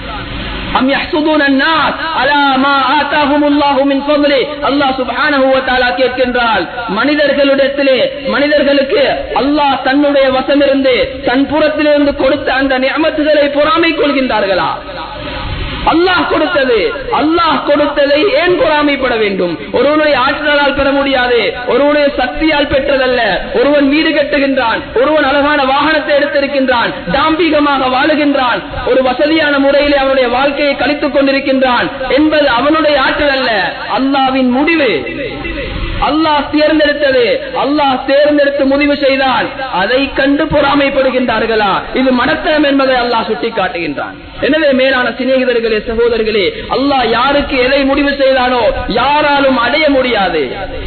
A: அம் யஹ்சுதூன الناس على ما آتاهم الله من فضله அல்லாஹ் சுப்ஹானஹு வ தஆலா கேட்கின்றால் மனிதர்களிடத்திலே மனிதர்களுக்கு அல்லாஹ் தன்னுடைய வசமிருந்து தன் புறத்திலிருந்து கொடுத்த அந்த நியமத்துகளை பொறாமை கொள்கின்றார்களா அல்லாஹ் கொடுத்தது அல்லாஹ் கொடுத்ததை ஏன் பொறாமைப்பட வேண்டும் ஒருவனுடைய ஆற்றலால் பெற முடியாது ஒருவனுடைய சக்தியால் பெற்றதல்ல ஒருவன் வீடு கட்டுகின்றான் ஒருவன் அழகான வாகனத்தை எடுத்திருக்கின்றான் தாம்பீகமாக வாழுகின்றான் ஒரு வசதியான முறையிலே அவனுடைய வாழ்க்கையை கழித்துக் கொண்டிருக்கின்றான் என்பது அவனுடைய ஆற்றல் அல்ல அல்லாவின் முடிவு அல்லாஹ் தேர்ந்தெடுத்தது அல்லாஹ் தேர்ந்தெடுத்து முடிவு செய்தான் அதை கண்டு பொறாமைப்படுகின்றார்களா இது மடத்தனம் என்பதை அல்லாஹ் சுட்டிக்காட்டுகின்றான் எனவே மேலான சிநேகிதர்களே சகோதரர்களே அல்லாஹ் யாருக்கு எதை முடிவு செய்தானோ யாராலும் அடைய முடியாது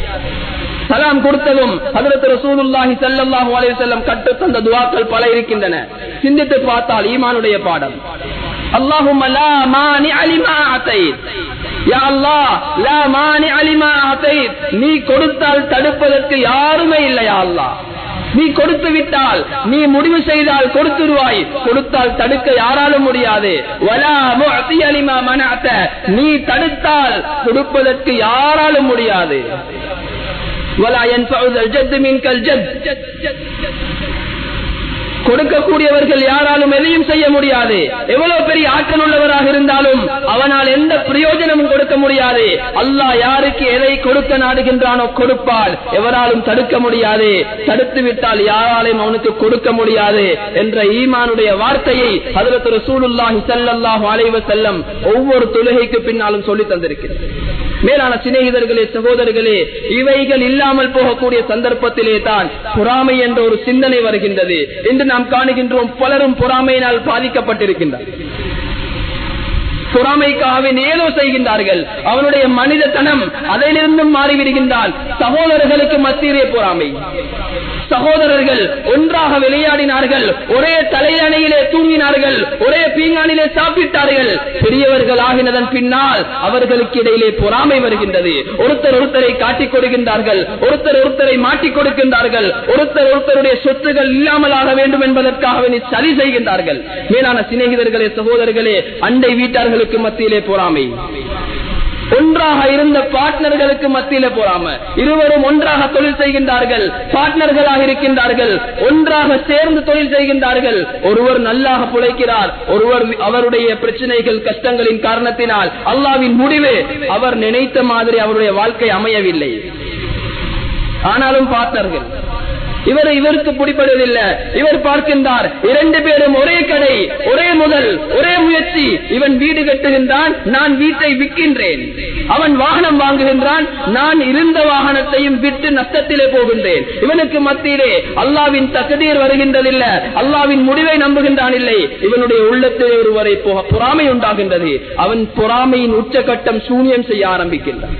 A: சலாம் கொடுத்ததும் ஹதரத் ரசூலுல்லாஹி ஸல்லல்லாஹு அலைஹி வஸல்லம் கற்று தந்த துஆக்கள் பல இருக்கின்றன சிந்தித்து பார்த்தால் ஈமானுடைய பாடம் அல்லாஹும்ம லா மானிஅ லிமா அதைத் யா அல்லாஹ் லா மானிஅ லிமா அதைத் நீ கொடுத்தால் தடுப்பதற்கு யாருமே இல்லை யா அல்லாஹ் நீ கொடுத்து விட்டால் நீ முடிவு செய்தால் கொடுத்துருவாய் கொடுத்தால் தடுக்க யாராலும் முடியாது வலா முஅத்திய லிமா மனஅத நீ தடுத்தால் கொடுப்பதற்கு யாராலும் முடியாது ولا ينفع ذا الجد منك الجد கொடுக்கக்கூடியவர்கள் யாராலும் எதையும் செய்ய முடியாது எவ்வளவு பெரிய ஆற்றல் உள்ளவராக இருந்தாலும் அவனால் எந்த பிரயோஜனமும் கொடுக்க முடியாது அல்லாஹ் யாருக்கு எதை கொடுக்க நாடுகின்றானோ கொடுப்பால் எவராலும் தடுக்க முடியாது தடுத்து விட்டால் யாராலையும் அவனுக்கு கொடுக்க முடியாது என்ற ஈமானுடைய வார்த்தையை ஹதரத் ரசூலுல்லாஹி ஸல்லல்லாஹு அலைஹி வஸல்லம் ஒவ்வொரு தொழுகைக்கு பின்னாலும் சொல்லி தந்திருக்கிறார் மேலான சிநேகிதர்களே சகோதரர்களே இவைகள் இல்லாமல் போகக்கூடிய சந்தர்ப்பத்திலே தான் பொறாமை என்ற ஒரு சிந்தனை வருகின்றது என்று நாம் காணுகின்றோம் பலரும் பொறாமையினால் பாதிக்கப்பட்டிருக்கின்றனர் பொறாமைக்காக ஏதோ செய்கின்றார்கள் அவனுடைய மனிதத்தனம் அதிலிருந்தும் மாறிவிடுகின்றான் சகோதரர்களுக்கு மத்தியிலே பொறாமை சகோதரர்கள் ஒன்றாக விளையாடினார்கள் ஒரே தலையணையிலே தூங்கினார்கள் ஒரே பீங்கானிலே சாப்பிட்டார்கள் பெரியவர்கள் ஆகினதன் பின்னால் அவர்களுக்கு இடையிலே பொறாமை வருகின்றது ஒருத்தர் ஒருத்தரை காட்டிக் கொடுக்கின்றார்கள் ஒருத்தர் ஒருத்தரை மாட்டிக் கொடுக்கின்றார்கள் ஒருத்தர் ஒருத்தருடைய சொத்துகள் இல்லாமல் ஆக வேண்டும் என்பதற்காக சரி செய்கின்றார்கள் மேலான சிநேகிதர்களே சகோதரர்களே அண்டை வீட்டார்களுக்கு மத்தியிலே பொறாமை ஒன்றாக இருந்த பார்ட்னர்களுக்கு மத்தியில போறாம இருவரும் ஒன்றாக தொழில் செய்கின்றார்கள் பார்ட்னர்களாக இருக்கின்றார்கள் ஒன்றாக சேர்ந்து தொழில் செய்கின்றார்கள் ஒருவர் நல்லாக புழைக்கிறார் ஒருவர் அவருடைய பிரச்சனைகள் கஷ்டங்களின் காரணத்தினால் அல்லாவின் முடிவு அவர் நினைத்த மாதிரி அவருடைய வாழ்க்கை அமையவில்லை ஆனாலும் பார்ட்னர்கள் இவர் இவருக்கு பிடிப்படுவதில்லை இவர் பார்க்கின்றார் இரண்டு பேரும் ஒரே கடை ஒரே முதல் ஒரே முயற்சி இவன் வீடு கட்டுகின்றான் நான் வீட்டை விற்கின்றேன் அவன் வாகனம் வாங்குகின்றான் நான் இருந்த வாகனத்தையும் விட்டு நஷ்டத்திலே போகின்றேன் இவனுக்கு மத்தியிலே அல்லாவின் தகுதியர் வருகின்றதில்ல அல்லாவின் முடிவை நம்புகின்றான் இல்லை இவனுடைய உள்ளத்திலே ஒருவரை பொறாமை உண்டாகின்றது அவன் பொறாமையின் உச்சகட்டம் சூன்யம் செய்ய ஆரம்பிக்கின்றான்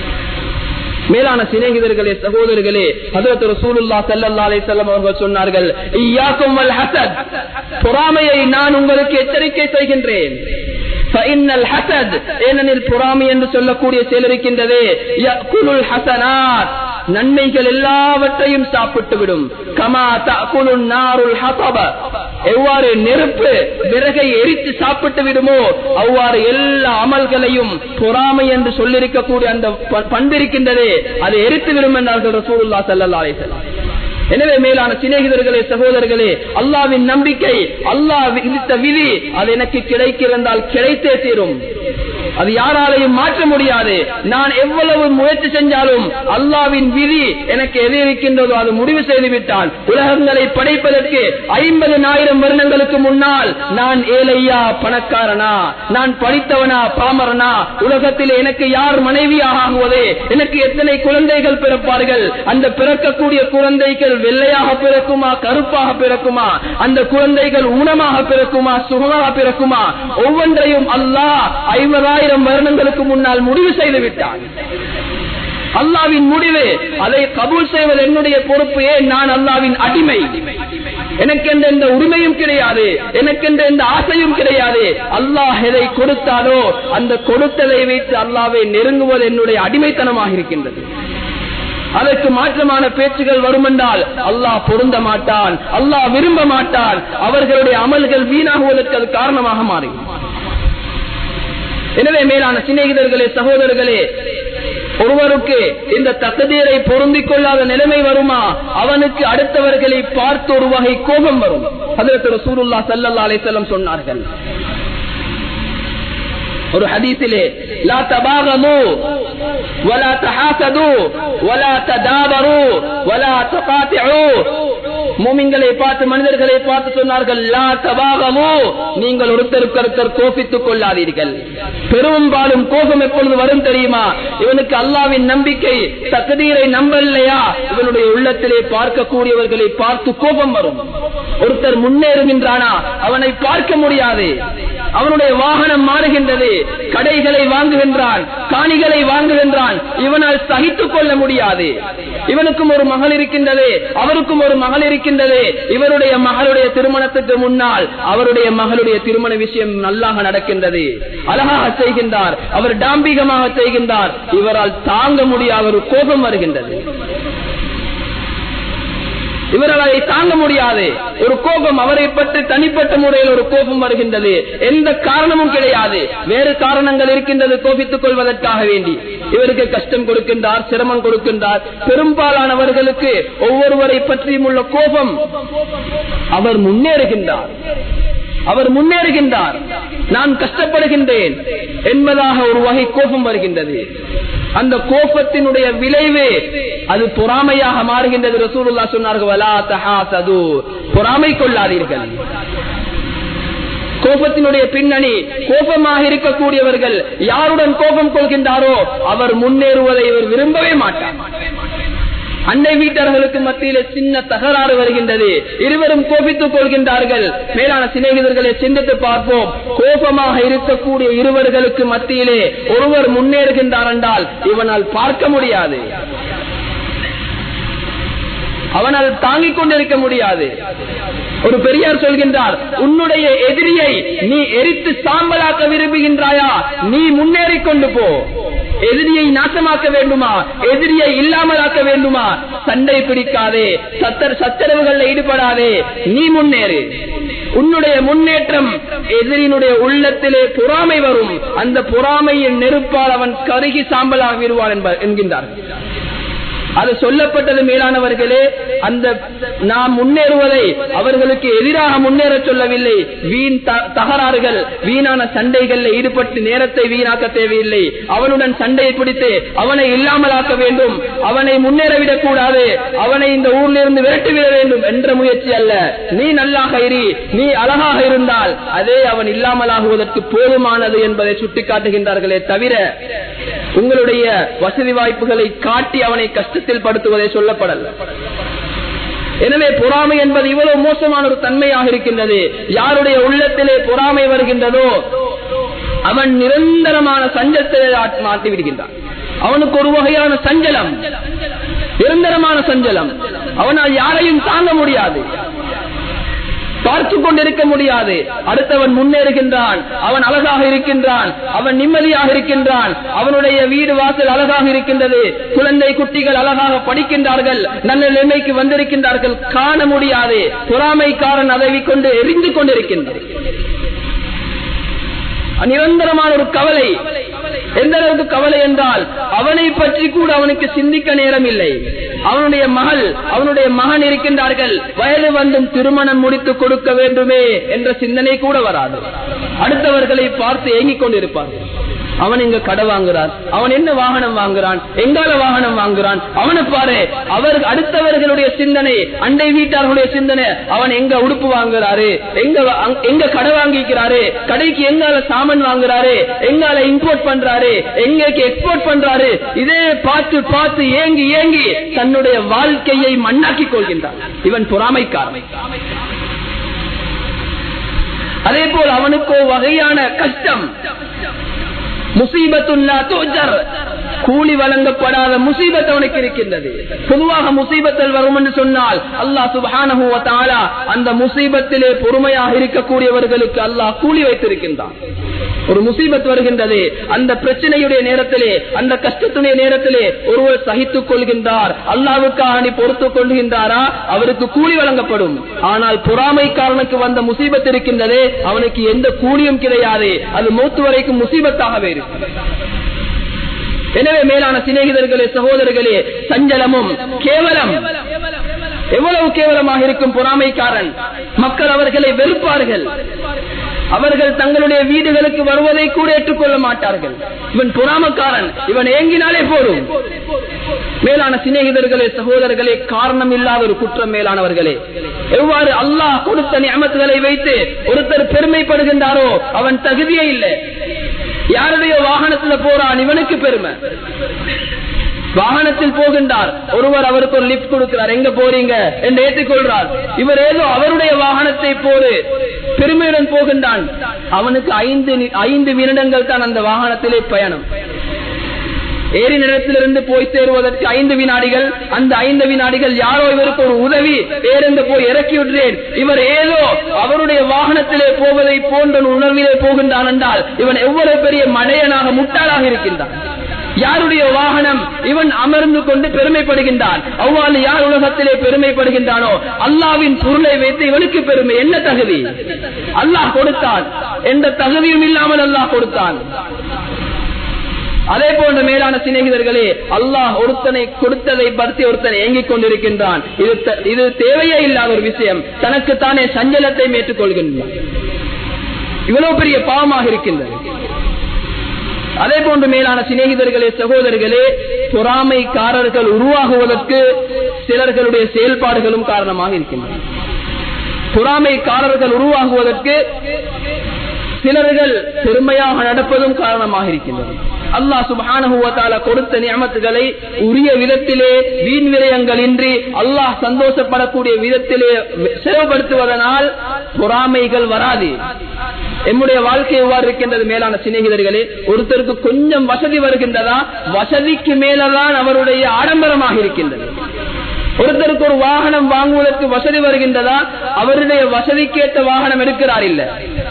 A: மேலான சிநேகிதர்களே சகோதரர்களே ஹதரத் ரசூலுல்லாஹ் ஸல்லல்லாஹு அலைஹி வஸல்லம் அவர்கள் சொன்னார்கள் இய்யாக்கும் வல் ஹஸத் பொறாமையை நான் உங்களுக்கு எச்சரிக்கை செய்கின்றேன் ஃபஇன்னல் ஹஸத் ஏனெனில் பொறாமை என்று சொல்லக்கூடிய செயல் இருக்கின்றதே யக்குலுல் ஹஸனாத் நன்மைகள் எல்லாவற்றையும் சாப்பிட்டு விடும் கமா தகுலுன் நாருல் ஹதப எவ்வாறு நெருப்பு விறகை எரித்து சாப்பிட்டு விடுமோ அவ்வாறு எல்லா அமல்களையும் பொறாமை என்று சொல்லிருக்கக்கூடிய அந்த பண்பிருக்கின்றதே அதை எரித்து விடும் என்றார்கள் ரசூலுல்லா ஸல்லல்லாஹு அலைஹி வஸல்லம் எனவே மேலான சிநேகிதர்களே சகோதரர்களே அல்லாவின் நம்பிக்கை அல்லாஹ் விதித்த விதி அது எனக்கு கிடைக்கிறதால் கிடைத்தே தீரும் அது யாராலையும் மாற்ற முடியாது நான் எவ்வளவு முயற்சி செஞ்சாலும் அல்லாவின் விதி எனக்கு எது இருக்கின்றதோ அது முடிவு செய்து விட்டான் உலகங்களை படைப்பதற்கு ஐம்பது ஆயிரம் வருடங்களுக்கு முன்னால் நான் ஏழையா பணக்காரனா நான் படித்தவனா பாமரனா உலகத்தில் எனக்கு யார் மனைவியாக ஆகுவது எனக்கு எத்தனை குழந்தைகள் பிறப்பார்கள் அந்த பிறக்கக்கூடிய குழந்தைகள் வெள்ளையாக பிறக்குமா கருப்பாக பிறக்குமா அந்த குழந்தைகள் ஊனமாக பிறக்குமா சுகமாக பிறக்குமா ஒவ்வொன்றையும் அல்லாஹ் ஐம்பதாயிரம் வருடங்களுக்கு முன்னால் முடிவு செய்து விட்டான் அல்லாவின் முடிவு அதை கபூல் செய்வது என்னுடைய பொறுப்பு ஏன் நான் அல்லாவின் அடிமை எனக்கென்ற எந்த உரிமையும் கிடையாது எனக்கென்ற எந்த ஆசையும் கிடையாது அல்லாஹ் எதை கொடுத்தாலோ அந்த கொடுத்ததை வைத்து அல்லாவை நெருங்குவது என்னுடைய அடிமைத்தனமாக இருக்கின்றது அதற்கு மாற்றமான பேச்சுகள் வரும் என்றால் அல்லாஹ் பொருந்த மாட்டான் அல்லாஹ் விரும்ப மாட்டான் அவர்களுடைய அமல்கள் வீணாகுவதற்கு அது காரணமாக மாறும் எனவே மேலான சிநேகிதர்களே சகோதரர்களே ஒருவருக்கு இந்த தகுதியரை பொருந்திக் கொள்ளாத நிலைமை வருமா அவனுக்கு அடுத்தவர்களை பார்த்து ஒரு வகை கோபம் வரும் அதற்கு ரசூலுல்லா சல்லல்லா அலைஹிஸ்ஸலாம் சொன்னார்கள் ஒரு ஹதீஸிலே லா தபாகமு வலா தஹாசது வலா ததாபரு வலா தகாத்திஉ மூமின்களை பார்த்து மனிதர்களை பார்த்து சொன்னார்கள் லா தபாகமு நீங்கள் ஒருத்தருக்கு ஒருத்தர் கோபித்துக் கொள்ளாதீர்கள் பெரும்பாலும் கோபம் எப்பொழுது வரும் தெரியுமா இவனுக்கு அல்லாவின் நம்பிக்கை தகுதீரை நம்பலையா இவனுடைய உள்ளத்திலே பார்க்கக்கூடியவர்களை பார்த்து கோபம் வரும் ஒருத்தர் முன்னேறுகின்றானா அவனை பார்க்க முடியாது அவனுடைய வாகனம் மாறுகின்றது கடைகளை வாங்குகின்றான் காணிகளை வாங்குகின்றான் இவனால் சகித்துக் கொள்ள முடியாது இவனுக்கும் ஒரு மகள் இருக்கின்றது அவருக்கும் ஒரு மகள் இருக்கின்றது இவருடைய மகளுடைய திருமணத்துக்கு முன்னால் அவருடைய மகளுடைய திருமண விஷயம் நல்லாக நடக்கின்றது அழகாக செய்கின்றார் அவர் டாம்பிகமாக செய்கின்றார் இவரால் தாங்க முடியாத ஒரு கோபம் வருகின்றது இவரால் அதை தாங்க முடியாது ஒரு கோபம் அவரை பற்றி தனிப்பட்ட முறையில் ஒரு கோபம் வருகின்றது எந்த காரணமும் கிடையாது வேறு காரணங்கள் இருக்கின்றது கோபித்துக் கொள்வதற்காக வேண்டி இவருக்கு கஷ்டம் கொடுக்கின்றார் சிரமம் கொடுக்கின்றார் பெரும்பாலானவர்களுக்கு ஒவ்வொருவரை பற்றியும் உள்ள கோபம் அவர் முன்னேறுகின்றார் அவர் முன்னேறுகின்றார் நான் கஷ்டப்படுகின்றேன் என்பதாக ஒரு வகை கோபம் வருகின்றது அந்த கோபத்தினுடைய விளைவு அது பொறாமையாக மாறுகின்றது ரசூலுல்லா சொன்னார்கள் வலா தஹாசது பொறாமை கொள்ளாதீர்கள் கோபத்தினுடைய பின்னணி கோபமாக இருக்கக்கூடியவர்கள் யாருடன் கோபம் கொள்கின்றாரோ அவர் முன்னேறுவதை இவர் விரும்பவே மாட்டார் அண்டை வீட்டர்களுக்கு மத்தியில சின்ன தகராறு வருகின்றது இருவரும் கோபித்துக் கொள்கின்றார்கள் மேலான சிநேகிதர்களை சிந்தித்து பார்ப்போம் கோபமாக இருக்கக்கூடிய இருவர்களுக்கு மத்தியிலே ஒருவர் முன்னேறுகின்றார் என்றால் இவனால் பார்க்க முடியாது அவனால் தாங்கிக் கொண்டிருக்க முடியாது ஒரு பெரியார் சொல்கின்றார் உன்னுடைய எதிரியை நீ எரித்து சாம்பலாக்க விரும்புகின்றாயா நீ முன்னேறி கொண்டு போ எதிரியை நாசமாக்க வேண்டுமா எதிரியை இல்லாமலாக்க வேண்டுமா சண்டை பிடிக்காதே சத்தர் சச்சரவுகளில் ஈடுபடாதே நீ முன்னேறு உன்னுடைய முன்னேற்றம் எதிரினுடைய உள்ளத்திலே பொறாமை வரும் அந்த பொறாமையின் நெருப்பால் அவன் கருகி சாம்பலாக விடுவான் என்கின்றார் அது சொல்லப்பட்டது மேலானவர்களே அந்த நாம் முன்னேறுவதை அவர்களுக்கு எதிராக முன்னேற சொல்லவில்லை வீண் தகராறுகள் வீணான சண்டைகளில் ஈடுபட்டு நேரத்தை வீணாக்க தேவையில்லை அவனுடன் சண்டையை பிடித்து அவனை இல்லாமலாக்க வேண்டும் அவனை முன்னேறவிடக் கூடாது அவனை இந்த ஊரில் இருந்து விரட்டிவிட வேண்டும் என்ற முயற்சி அல்ல நீ நல்லாக இரு நீ அழகாக இருந்தால் அதே அவன் இல்லாமலாகுவதற்கு போதுமானது என்பதை சுட்டிக்காட்டுகின்றார்களே தவிர உங்களுடைய வசதி வாய்ப்புகளை காட்டி அவனை கஷ்டத்தில் படுத்துவதை சொல்லப்படல எனவே பொறாமை என்பது இவ்வளவு மோசமான ஒரு தன்மையாக இருக்கின்றது யாருடைய உள்ளத்திலே பொறாமை வருகின்றதோ அவன் நிரந்தரமான சஞ்சலத்திலே மாற்றி விடுகின்றான் அவனுக்கு ஒரு வகையான சஞ்சலம் நிரந்தரமான சஞ்சலம் அவனால் யாரையும் தாங்க முடியாது பார்த்து கொண்டிருக்க முடியாது அடுத்தவன் முன்னேறுகின்றான் அவன் அழகாக இருக்கின்றான் அவன் நிம்மதியாக இருக்கின்றான் அவனுடைய வீடு வாசல் அழகாக இருக்கின்றது குழந்தை குட்டிகள் அழகாக படிக்கின்றார்கள் நல்ல நிலைமைக்கு வந்திருக்கின்றார்கள் காண முடியாது பொறாமைக்காரன் அதை கொண்டு எரிந்து கொண்டிருக்கின்றான் நிரந்தரமான ஒரு கவலை எந்த அளவுக்கு கவலை என்றால் அவனை பற்றி கூட அவனுக்கு சிந்திக்க நேரம் இல்லை அவனுடைய மகள் அவனுடைய மகன் இருக்கின்றார்கள் வயது வந்தும் திருமணம் முடித்து கொடுக்க வேண்டுமே என்ற சிந்தனை கூட வராது அடுத்தவர்களை பார்த்து ஏங்கிக் கொண்டிருப்பார்கள் அவன் எங்க கடை வாங்குறான் அவன் என்ன வாகனம் வாங்குறான் எங்கால வாகனம் வாங்குறான் அவனை பாரு அவர் அடுத்தவர்களுடைய சிந்தனை அண்டை வீட்டார்களுடைய சிந்தனை அவன் எங்க உடுப்பு வாங்குறாரு எங்க எங்க கடை வாங்கிக்கிறாரு கடைக்கு எங்கால சாமான் வாங்குறாரு எங்கால இம்போர்ட் பண்றாரு எங்களுக்கு எக்ஸ்போர்ட் பண்றாரு இதே பார்த்து பார்த்து ஏங்கி ஏங்கி தன்னுடைய வாழ்க்கையை மண்ணாக்கி கொள்கின்றான் இவன் பொறாமைக்காரன் அதே போல் அவனுக்கோ வகையான கஷ்டம் முசீபத்துல்லா தோஜர் கூலி வழங்கப்படாத முசீபத் அவனுக்கு இருக்கின்றது பொதுவாக முசீபத்தில் வரும் என்று சொன்னால் அல்லாஹ் சுபஹானஹு வ தஆலா அந்த முசீபத்திலே பொறுமையாக இருக்கக்கூடியவர்களுக்கு அல்லாஹ் கூலி வைத்திருக்கின்றான் ஒரு முசீபத் வருகின்றது அந்த பிரச்சனையுடைய நேரத்திலே அந்த கஷ்டத்துடைய நேரத்திலே ஒருவர் சகித்துக் கொள்கின்றார் அல்லாவுக்காக நீ பொறுத்துக் கொள்கின்றாரா அவருக்கு கூலி வழங்கப்படும் ஆனால் பொறாமைக்காரனுக்கு வந்த முசீபத் இருக்கின்றதே அவனுக்கு எந்த கூலியும் கிடையாது அது மூத்து வரைக்கும் முசீபத்தாகவே இருக்கும் எனவே மேலான சிநேகிதர்களே சகோதரர்களே சஞ்சலமும் கேவலம் எவ்வளவு கேவலமாக இருக்கும் பொறாமைக்காரன் மக்கள் அவர்களை வெறுப்பார்கள் அவர்கள் தங்களுடைய வீடுகளுக்கு வருவதை கூட ஏற்றுக்கொள்ள மாட்டார்கள் இவன் பொறாமக்காரன் இவன் ஏங்கினாலே போதும் மேலான சிநேகிதர்களே சகோதரர்களே காரணம் இல்லாத ஒரு குற்றம் மேலானவர்களே எவ்வாறு அல்லாஹ் கொடுத்த நியமத்துகளை வைத்து ஒருத்தர் பெருமைப்படுகின்றாரோ அவன் தகுதியே இல்லை யாருடைய வாகனத்துல போறான் இவனுக்கு பெருமை வாகனத்தில் போகின்றார் ஒருவர் அவருக்கு ஒரு லிப்ட் கொடுக்கிறார் எங்க போறீங்க என்று ஏற்றுக்கொள்றார் இவர் ஏதோ அவருடைய வாகனத்தை போடு பெருமையுடன் போகின்றான் அவனுக்கு ஐந்து ஐந்து நிமிடங்கள் தான் அந்த வாகனத்திலே பயணம் ஏரி நிலத்திலிருந்து போய் சேருவதற்கு ஐந்து வினாடிகள் அந்த ஐந்து வினாடிகள் யாரோ இவருக்கு ஒரு உதவி பேருந்து போய் இறக்கி விடுறேன் இவர் ஏதோ அவருடைய வாகனத்திலே போவதை போன்ற உணர்விலே போகின்றான் என்றால் இவன் எவ்வளவு பெரிய மடையனாக முட்டாளாக இருக்கின்றான் யாருடைய வாகனம் இவன் அமர்ந்து கொண்டு பெருமைப்படுகின்றான் அவ்வாறு யார் உலகத்திலே பெருமைப்படுகின்றானோ அல்லாவின் பொருளை வைத்து இவனுக்கு பெருமை என்ன தகுதி அல்லாஹ் கொடுத்தான் எந்த தகுதியும் இல்லாமல் அல்லாஹ் கொடுத்தான் அதே போன்ற மேலான சிநேகிதர்களே அல்லாஹ் ஒருத்தனை கொடுத்ததை பற்றி ஒருத்தனை ஏங்கிக் கொண்டிருக்கின்றான் இது இது தேவையே இல்லாத ஒரு விஷயம் தனக்கு தானே சஞ்சலத்தை ஏற்றுக்கொள்கின்றான் இவ்வளவு பெரிய பாவமாக இருக்கின்றது அதே போன்று மேலான சிநேகிதர்களே சகோதரர்களே பொறாமைக்காரர்கள் உருவாகுவதற்கு சிலர்களுடைய செயல்பாடுகளும் காரணமாக இருக்கின்றன பொறாமைக்காரர்கள் உருவாகுவதற்கு சிலர்கள் பெருமையாக நடப்பதும் காரணமாக இருக்கின்றது அல்லாஹ் சுபானுவத்தால கொடுத்த நியமத்துகளை உரிய விதத்திலே வீண் விரயங்களின்றி அல்லாஹ் சந்தோஷப்படக்கூடிய விதத்திலே செயல்படுத்துவதனால் பொறாமைகள் வராது எம்முடைய வாழ்க்கை எவ்வாறு இருக்கின்றது மேலான சிநேகிதர்களே ஒருத்தருக்கு கொஞ்சம் வசதி வருகின்றதா வசதிக்கு மேலதான் அவருடைய ஆடம்பரமாக இருக்கின்றது ஒருத்தருக்கு ஒரு வாகனம் வாங்குவதற்கு வசதி வருகின்றதா அவருடைய வசதிக்கேற்ற வாகனம் எடுக்கிறார் இல்ல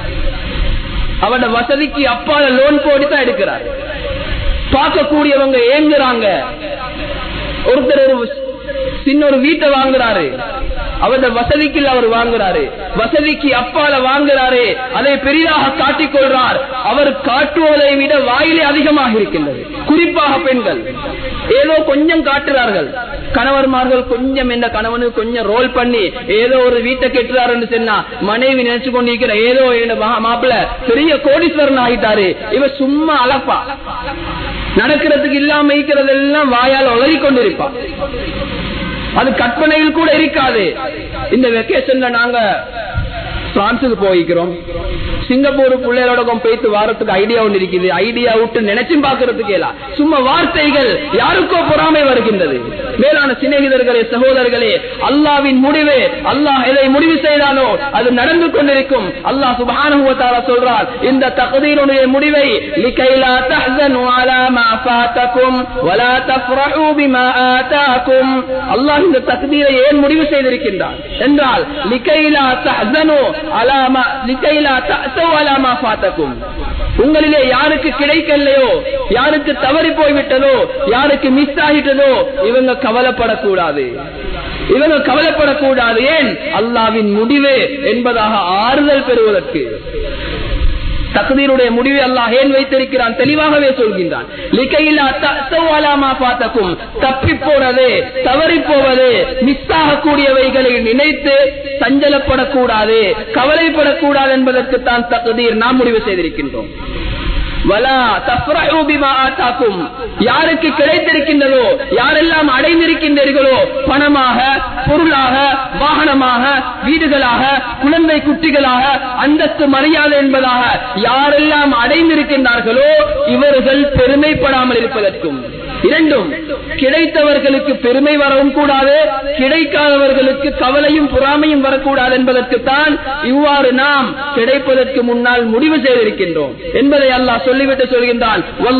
A: அவருடைய வசதிக்கு அப்பால லோன் போட்டு தான் எடுக்கிறார் பார்க்கக்கூடியவங்க ஏங்குறாங்க ஒருத்தர் ஒரு சின்ன ஒரு வீட்டை வாங்குறாரு அவருடைய வசதிக்கு அவர் வாங்குறாரு வசதிக்கு அப்பால வாங்குறாரு அதை பெரிதாக காட்டிக் கொள்றார் அவர் காட்டுவதை விட வாயிலே அதிகமாக இருக்கின்றது குறிப்பாக பெண்கள் ஏதோ கொஞ்சம் காட்டுறார்கள் கணவர்மார்கள் கொஞ்சம் என்ன கணவனு கொஞ்சம் ரோல் பண்ணி ஏதோ ஒரு வீட்டை கெட்டுறாருன்னு சொன்னா மனைவி நினைச்சு கொண்டிருக்கிற ஏதோ மாப்பிள்ள பெரிய கோடீஸ்வரன் ஆகிட்டாரு இவ சும்மா அளப்பா நடக்கிறதுக்கு இல்லாம இருக்கிறதெல்லாம் வாயால் உளறி கொண்டிருப்பான் அது கற்பனையில் கூட இருக்காது இந்த வெக்கேஷன்ல நாங்க பிரான்சுக்கு போய்க்கிறோம் சிங்கப்பூர் பிள்ளைகளோட போயிட்டு வாரத்துக்கு ஐடியா ஒன்று இருக்குது ஐடியா விட்டு நினைச்சும் பாக்குறதுக்கு சும்மா வார்த்தைகள் யாருக்கோ பொறாமை வருகின்றது மேலான சிநேகிதர்களே சகோதரர்களே அல்லாவின் முடிவு அல்லாஹ் எதை முடிவு செய்தானோ அது நடந்து கொண்டிருக்கும் அல்லாஹ் சுபானுவத்தால சொல்றார் இந்த தகுதியினுடைய முடிவை லிகைலா தஹ்சனு அலா மா ஃபாதகும் வலா தஃப்ரஹு பிமா ஆதாகும் அல்லாஹ் இந்த தக்தீரை ஏன் முடிவு செய்திருக்கின்றான் என்றால் லிகைலா தஹ்சனு அலா மா லிகைலா தஅசு அலா மா ஃபாதகும் உங்களிலே யாருக்கு கிடைக்கலையோ யாருக்கு தவறி போய்விட்டதோ யாருக்கு மிஸ் ஆகிட்டதோ இவங்க கவலைப்படக்கூடாது இவங்க கவலைப்படக்கூடாது ஏன் அல்லாவின் முடிவு என்பதாக ஆறுதல் பெறுவதற்கு தகுதியினுடைய முடிவை அல்லாஹ் ஏன் வைத்திருக்கிறான் தெளிவாகவே சொல்கின்றான் தப்பி போறது தவறி போவது மிஸ் ஆகக்கூடியவைகளை நினைத்து சஞ்சலப்படக்கூடாது கவலைப்படக்கூடாது என்பதற்கு தான் தகுதியில் நாம் முடிவு செய்திருக்கின்றோம் யாருக்கு கிடைத்திருக்கின்றதோ யாரெல்லாம் அடைந்திருக்கின்றீர்களோ பணமாக பொருளாக வாகனமாக வீடுகளாக குழந்தை குட்டிகளாக அந்தஸ்து மரியாதை என்பதாக யாரெல்லாம் அடைந்திருக்கின்றார்களோ இவர்கள் பெருமைப்படாமல் இருப்பதற்கும் இரண்டும் கிடைத்தவர்களுக்கு பெருமை வரவும் கூடாது கிடைக்காதவர்களுக்கு கவலையும் பொறாமையும் வரக்கூடாது என்பதற்குத்தான் இவ்வாறு நாம் கிடைப்பதற்கு முன்னால் முடிவு செய்திருக்கின்றோம் என்பதை அல்லாஹ் சொல்லிவிட்டு சொல்கின்றான்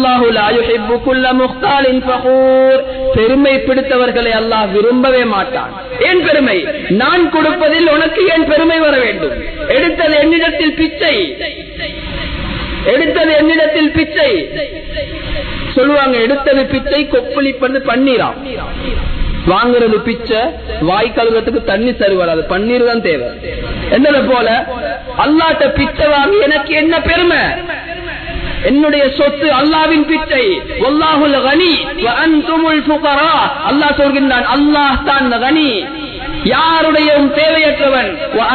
A: பெருமை பிடித்தவர்களை அல்லாஹ் விரும்பவே மாட்டான் ஏன் பெருமை நான் கொடுப்பதில் உனக்கு ஏன் பெருமை வர வேண்டும் எடுத்தது என்னிடத்தில் பிச்சை எடுத்தது என்னிடத்தில் பிச்சை சொல்லுவாங்க எடுத்தது பிச்சை கொப்பளிப்பது பன்னீராம் வாங்குறது பிச்சை வாய் கழுவத்துக்கு தண்ணி சரி வராது பன்னீர் தான் தேவை என்னது போல அல்லாட்ட பிச்சை வாங்கி எனக்கு என்ன பெருமை என்னுடைய சொத்து அல்லாவின் பிச்சை ஒல்லாஹுல் கனி அல்லாஹ் சொல்கின்றான் அல்லாஹ் தான் கனி யாருடைய தேவையற்றவன்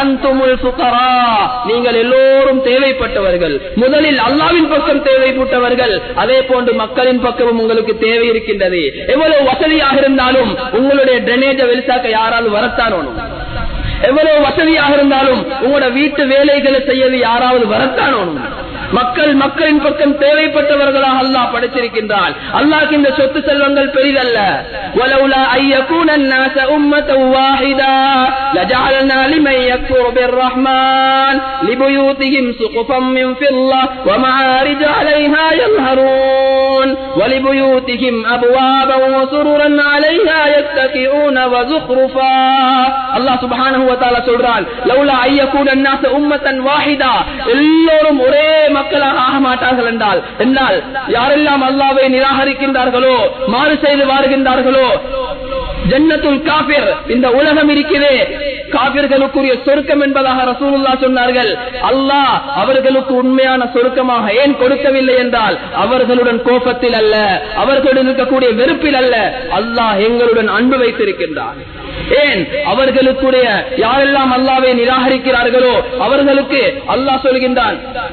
A: நீங்கள் எல்லோரும் தேவைப்பட்டவர்கள் முதலில் அல்லாவின் பக்கம் தேவைப்பட்டவர்கள் அதே போன்று மக்களின் பக்கமும் உங்களுக்கு தேவை இருக்கின்றது எவ்வளவு வசதியாக இருந்தாலும் உங்களுடைய டிரைனேஜ வெளிசாக்க யாராலும் வரத்தானோனும் எவ்வளவு வசதியாக இருந்தாலும் உங்களோட வீட்டு வேலைகளை செய்யது யாராவது வரத்தானோனும் மக்கள் மக்களின் பக்கம் தேவைப்பட்டவர்களாக அல்லாஹ் படைத்திருக்கின்றான் அல்லாஹ் இந்த சொத்து செல்வங்கள் பெரிதல்ல ولولا أن يكون الناس أمة واحدة لجعلنا لمن يكفر بالرحمن لبيوتهم سقفا من فضة ومعارج عليها يظهرون ولبيوتهم أبوابا وسررا عليها يتكئون وزخرفا الله سبحانه وتعالى சொல்றான் لولا أن يكون الناس أمة واحدة எல்லோரும் ஒரே மக்களாக ஆக மாட்டார்கள் என்றால் என்னால் யாரெல்லாம் அல்லாவை நிராகரிக்கின்றார்களோ மாறு செய்து வாருகின்றார்களோ ஜன்னத்துல் காபிர் இந்த உலகம் இருக்கிறே காபிர்களுக்குரிய சொருக்கம் என்பதாக ரசூலுல்லா சொன்னார்கள் அல்லாஹ் அவர்களுக்கு உண்மையான சொருக்கமாக ஏன் கொடுக்கவில்லை என்றால் அவர்களுடன் கோபத்தில் அல்ல அவர்களுடன் இருக்கக்கூடிய வெறுப்பில் அல்ல அல்லாஹ் எங்களுடன் அன்பு வைத்திருக்கின்றான் ஏன் அவர்களுக்குடைய யாரெல்லாம் அல்லாவை நிராகரிக்கிறார்களோ அவர்களுக்கு அல்லாஹ் சொல்கின்றான்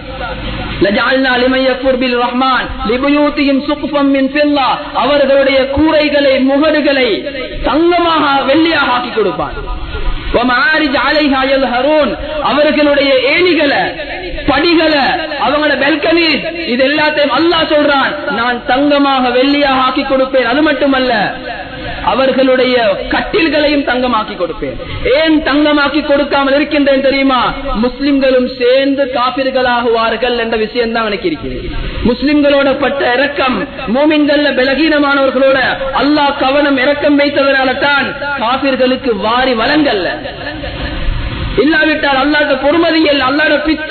A: அவர்களுடைய கூரைகளை முகடுகளை தங்கமாக வெள்ளியாக ஆக்கி கொடுப்பான் அவர்களுடைய ஏணிகளை படிகளை அவங்களோட பெல்கனி இது எல்லாத்தையும் அல்லாஹ் சொல்றான் நான் தங்கமாக வெள்ளியாக ஆக்கி கொடுப்பேன் அது மட்டுமல்ல அவர்களுடைய கட்டில்களையும் தங்கமாக்கி கொடுப்பேன் ஏன் தங்கமாக்கி கொடுக்காமல் இருக்கின்றேன் தெரியுமா முஸ்லிம்களும் சேர்ந்து காப்பிர்களாகுவார்கள் என்ற விஷயம் தான் எனக்கு இருக்கிறது முஸ்லிம்களோட பட்ட இறக்கம் மூமின்கள்ல பலகீனமானவர்களோட அல்லாஹ் கவனம் இறக்கம் வைத்ததனால தான் காபிர்களுக்கு வாரி வழங்கல்ல இல்லாவிட்டால் அல்லாத பொறுமதியில் அல்லாட பிச்ச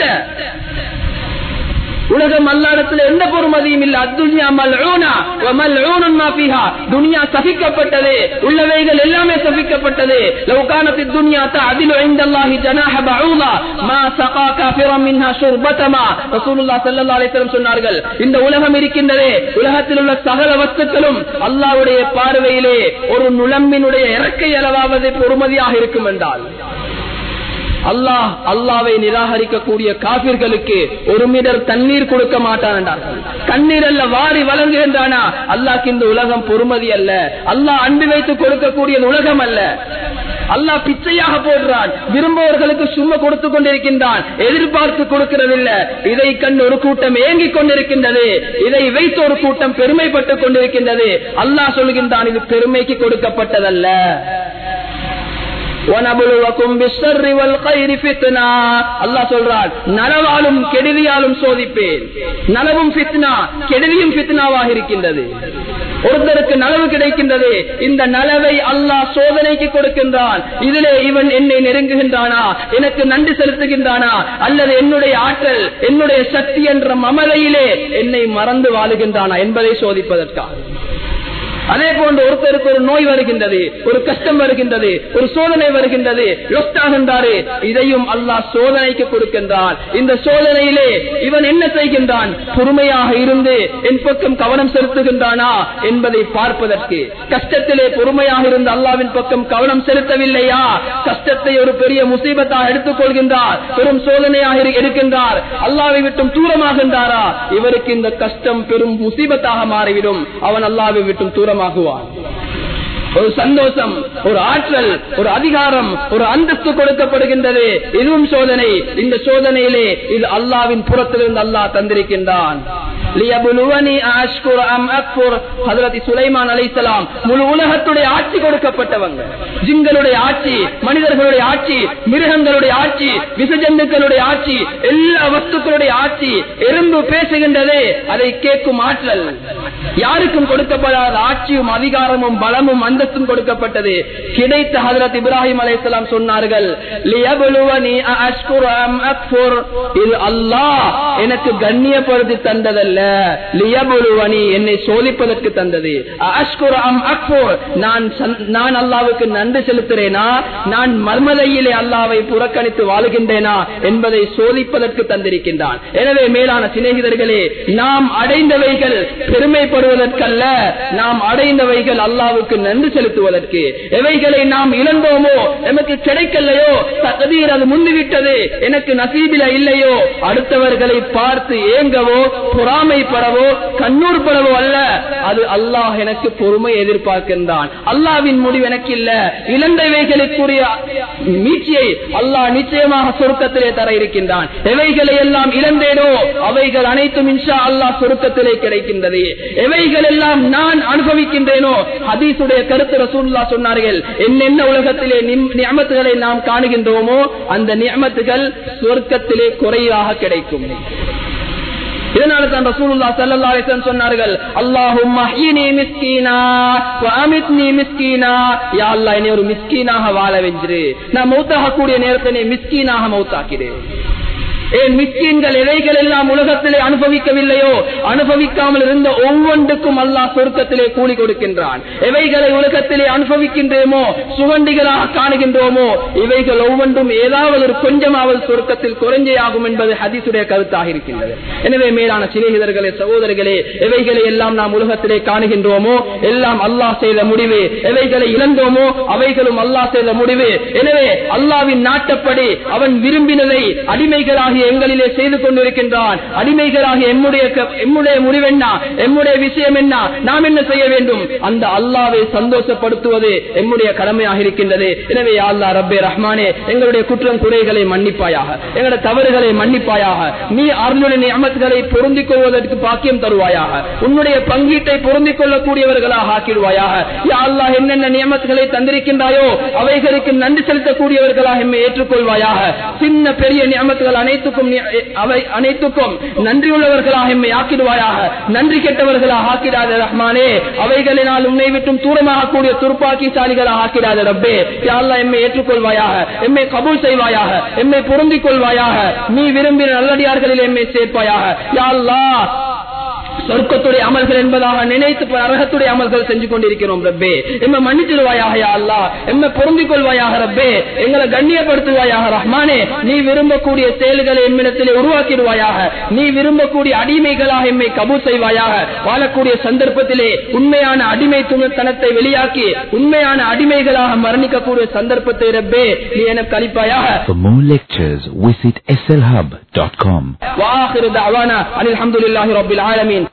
A: உலகம் அல்லாடத்துல எந்த பொறுமதியும் இல்ல அத்துன்யா மல்ஊனா வ மல்ஊனுன் மா ஃபீஹா துனியா சபிக்கப்பட்டது உள்ளவைகள் எல்லாமே சபிக்கப்பட்டது லவ் கானத் துன்யா தஅதிலு இன்தல்லாஹி ஜனாஹ பஊதா மா சகா காஃபிரன் மின்ஹா ஷுர்பதமா ரசூலுல்லாஹ் ஸல்லல்லாஹு அலைஹி வஸல்லம் சொன்னார்கள் இந்த உலகம் இருக்கின்றதே உலகத்தில் உள்ள சகல வஸ்துக்களும் அல்லாஹ்வுடைய பார்வையிலே ஒரு நுளம்பினுடைய இறக்கை அளவாவது பொறுமதியாக இருக்கும் என்றால் அல்லாஹ் அல்லாவை நிராகரிக்கக்கூடிய காபிர்களுக்கு ஒரு மீட்டர் தண்ணீர் கொடுக்க மாட்டான் என்றார்கள் கண்ணீர் அல்ல வாரி வழங்குகின்றானா அல்லாஹ் இந்த உலகம் பொறுமதி அல்ல அல்லாஹ் அன்பு வைத்து கொடுக்கக்கூடியது உலகம் அல்ல அல்லாஹ் பிச்சையாக போடுறான் விரும்புவர்களுக்கு சும்மா கொடுத்து கொண்டிருக்கின்றான் எதிர்பார்த்து கொடுக்கிறதில்ல இதை கண்டு ஒரு கூட்டம் ஏங்கிக் கொண்டிருக்கின்றது இதை வைத்து ஒரு கூட்டம் பெருமைப்பட்டுக் கொண்டிருக்கின்றது அல்லாஹ் சொல்கின்றான் இது பெருமைக்கு கொடுக்கப்பட்டதல்ல அல்லாஹ் சொல்றான் நலவாலும் கெடுதியாலும் சோதிப்பேன் நலவும் பித்னா கெடுதியும் பித்னாவாக இருக்கின்றது ஒருத்தருக்கு நலவு கிடைக்கின்றது இந்த நலவை அல்லாஹ் சோதனைக்கு கொடுக்கின்றான் இதிலே இவன் என்னை நெருங்குகின்றானா எனக்கு நன்றி செலுத்துகின்றானா அல்லது என்னுடைய ஆற்றல் என்னுடைய சக்தி என்ற மமதையிலே என்னை மறந்து வாழுகின்றானா என்பதை சோதிப்பதற்காக அதே போன்று ஒருத்தருக்கு ஒரு நோய் வருகின்றது ஒரு கஷ்டம் வருகின்றது ஒரு சோதனை வருகின்றது லொஸ்டாகின்றாரு இதையும் அல்லாஹ் சோதனைக்கு கொடுக்கின்றான் இந்த சோதனையிலே இவன் என்ன செய்கின்றான் பொறுமையாக இருந்து என் பக்கம் கவனம் செலுத்துகின்றானா என்பதை பார்ப்பதற்கு கஷ்டத்திலே பொறுமையாக இருந்து அல்லாவின் பக்கம் கவனம் செலுத்தவில்லையா கஷ்டத்தை ஒரு பெரிய முசீபத்தாக எடுத்துக் கொள்கின்றார் பெரும் சோதனையாக இரு- எடுக்கின்றார் அல்லாவை விட்டும் தூரமாகின்றாரா இவருக்கு இந்த கஷ்டம் பெரும் முசீபத்தாக மாறிவிடும் அவன் அல்லாவை விட்டும் தூரமாகுவான் ஒரு சந்தோஷம் ஒரு ஆற்றல் ஒரு அதிகாரம் ஒரு அந்தஸ்து கொடுக்கப்படுகின்றது இதுவும் சோதனை இந்த சோதனையிலே இது அல்லாவின் புறத்திலிருந்து அல்லாஹ் தந்திருக்கின்றான் லியபுலுவனி அஷ்குர் அம் அக்ஃபுர் ஹஜ்ரத் சுலைமான் அலைஹிஸ்ஸலாம் முழு உலகத்துடைய ஆட்சி கொடுக்கப்பட்டவங்க ஜிங்களுடைய ஆட்சி மனிதர்களுடைய ஆட்சி மிருகங்களுடைய ஆட்சி விசஜந்துக்களுடைய ஆட்சி எல்லா வஸ்துக்களுடைய ஆட்சி எறும்பு பேசுகின்றதே அதை கேட்கும் ஆற்றல் யாருக்கும் கொடுக்கப்படாத ஆட்சியும் அதிகாரமும் பலமும் அந்தஸ்தும் கொடுக்கப்பட்டது கிடைத்த ஹஜரத் இப்ராஹிம் அலைஹிஸ்ஸலாம் சொன்னார்கள் லியபுலுவனி அஷ்குர் அம் அக்ஃபுர் இது அல்லாஹ் எனக்கு கண்ணியப்படுத்தி தந்ததல்ல லியபுலுவனி என்னை சோதிப்பதற்கு தந்தது அஷ்குர் அம் அக்ஃபுர் நான் சந்- நான் அல்லாவுக்கு நன்றி செலுத்துறேனா நான் மர்மதையிலே அல்லாவை புறக்கணித்து வாழுகின்றேனா என்பதை சோதிப்பதற்கு தந்திருக்கின்றான் எனவே மேலான சிநேகிதர்களே நாம் அடைந்தவைகள் பெருமைப்படுவதற்கல்ல நாம் அடைந்தவைகள் அல்லாவுக்கு நன்றி செலுத்துவதற்கு எவைகளை நாம் இழந்தோமோ நமக்கு கிடைக்கலையோ தகுதியில் அது முந்திவிட்டது எனக்கு நசீபில இல்லையோ அடுத்தவர்களை பார்த்து ஏங்கவோ பொறாமைப்படவோ கண்ணூர் படவோ அல்ல அது அல்லாஹ் எனக்கு பொறுமை எதிர்பார்க்கின்றான் அல்லாவின் முடிவு எனக்கு இல்ல இழந்தவைகளுக்குரிய மீட்சியை அல்லாஹ் நிச்சயமாக சொருக்கத்திலே தர இருக்கின்றான் எவைகளை எல்லாம் இழந்தேனோ அவைகள் அனைத்தும் இன்ஷா அல்லாஹ் சொருக்கத்திலே கிடைக்கின்றது எவைகள் எல்லாம் நான் அனுபவிக்கின்றேனோ ஹதீசுடைய கருத்து ரசூல்லா சொன்னார்கள் என்னென்ன உலகத்திலே நியமத்துகளை நாம் காணுகின்றோமோ அந்த நியமத்துகள் சொர்க்கத்திலே குறையாக கிடைக்கும் இதனால தான் ரசூலுல்லாஹ் ஸல்லல்லாஹு அலைஹி வஸல்லம் சொன்னார்கள் அல்லாஹும்ம ஹ்யினி மிஸ்கீனா வ அமித்னி மிஸ்கீனா யா அல்லாஹ் என்னை ஒரு மிஸ்கீனாக வாழ வெஞ்சிரு நான் மௌத்தாக கூடிய நேரத்தை நீ மிஸ்கீனாக மௌத்தாக்கிடு ஏன் மிஸ்கீன்கள் எவைகள் எல்லாம் உலகத்திலே அனுபவிக்கவில்லையோ அனுபவிக்காமல் இருந்த ஒவ்வொன்றுக்கும் அல்லாஹ் சொர்க்கத்திலே கூலி கொடுக்கின்றான் எவைகளை உலகத்திலே அனுபவிக்கின்றோமோ சுகண்டிகளாக காணுகின்றோமோ இவைகள் ஒவ்வொன்றும் ஏதாவது ஒரு கொஞ்சமாவது சொர்க்கத்தில் குறைஞ்சே ஆகும் என்பது ஹதீசுடைய கருத்தாக இருக்கின்றது எனவே மேலான சிநேகிதர்களே சகோதரர்களே எவைகளை எல்லாம் நாம் உலகத்திலே காணுகின்றோமோ எல்லாம் அல்லாஹ் செய்த முடிவு எவைகளை இழந்தோமோ அவைகளும் அல்லாஹ் செய்த முடிவு எனவே அல்லாவின் நாட்டப்படி அவன் விரும்பினதை அடிமைகளாகி அடிமைகளாகிய எங்களிலே செய்து கொண்டிருக்கின்றான் அடிமைகளாகிய எம்முடைய க- எம்முடைய முடிவென்ன எம்முடைய விஷயம் என்ன நாம் என்ன செய்ய வேண்டும் அந்த அல்லாவை சந்தோஷப்படுத்துவது எம்முடைய கடமையாக இருக்கின்றது எனவே யா அல்லாஹ் ரப்பே ரஹ்மானே எங்களுடைய குற்றம் குறைகளை மன்னிப்பாயாக எங்களுடைய தவறுகளை மன்னிப்பாயாக நீ அருளுடைய நியமத்துகளை பொருந்திக் கொள்வதற்கு பாக்கியம் தருவாயாக உன்னுடைய பங்கீட்டை பொருந்திக் கொள்ளக்கூடியவர்களாக ஆக்கிடுவாயாக யா அல்லாஹ் என்னென்ன நியமத்துகளை தந்திருக்கின்றாயோ அவைகளுக்கு நன்றி செலுத்தக்கூடியவர்களாக எம்மை ஏற்றுக்கொள்வாயாக சின்ன பெரிய நியமத்துகள் அனைத்துக்கும் நி- அவை அனைத்துக்கும் நன்றியுள்ளவர்களாக எம்மை ஆக்கிடுவாயாக நன்றி கெட்டவர்களாக ஆக்கிடாத ரஹ்மானே அவைகளினால் உன்னை விட்டும் தூரமாகக்கூடிய துர்ப்பாக்கிசாலிகளாக ஆக்கிடாத ரப்பே யா அல்லாஹ் எம்மை ஏற்றுக்கொள்வாயாக எம்மை கபூல் செய்வாயாக எம்மை பொருந்திக் கொள்வாயாக நீ விரும்பின நல்லடியார்களில் எம்மை சேர்ப்பாயாக யா அல்லாஹ் சொர்க்கத்துடைய அமல்கள் என்பதாக நினைத்து நரகத்துடைய அமல்கள் செஞ்சு கொண்டிருக்கிறோம் ரப்பே எம்மை மன்னிச்சிருவாயாக யா அல்லாஹ் எம்மை பொருந்திக் கொள்வாயாக ரப்பே எங்களை கண்ணியப்படுத்துவாயாக ரஹ்மானே நீ விரும்பக்கூடிய செயல்களை எம்மிடத்திலே உருவாக்கிடுவாயாக நீ விரும்பக்கூடிய அடிமைகளாக எம்மை கபூல் செய்வாயாக வாழக்கூடிய சந்தர்ப்பத்திலே உண்மையான அடிமை துணத்தனத்தை வெளியாக்கி உண்மையான அடிமைகளாக மரணிக்கக்கூடிய சந்தர்ப்பத்தை ரப்பே நீ எனக்கு அளிப்பாயாக
B: For more lectures, visit slhub.com.
A: واخر دعوانا ان الحمد لله رب العالمين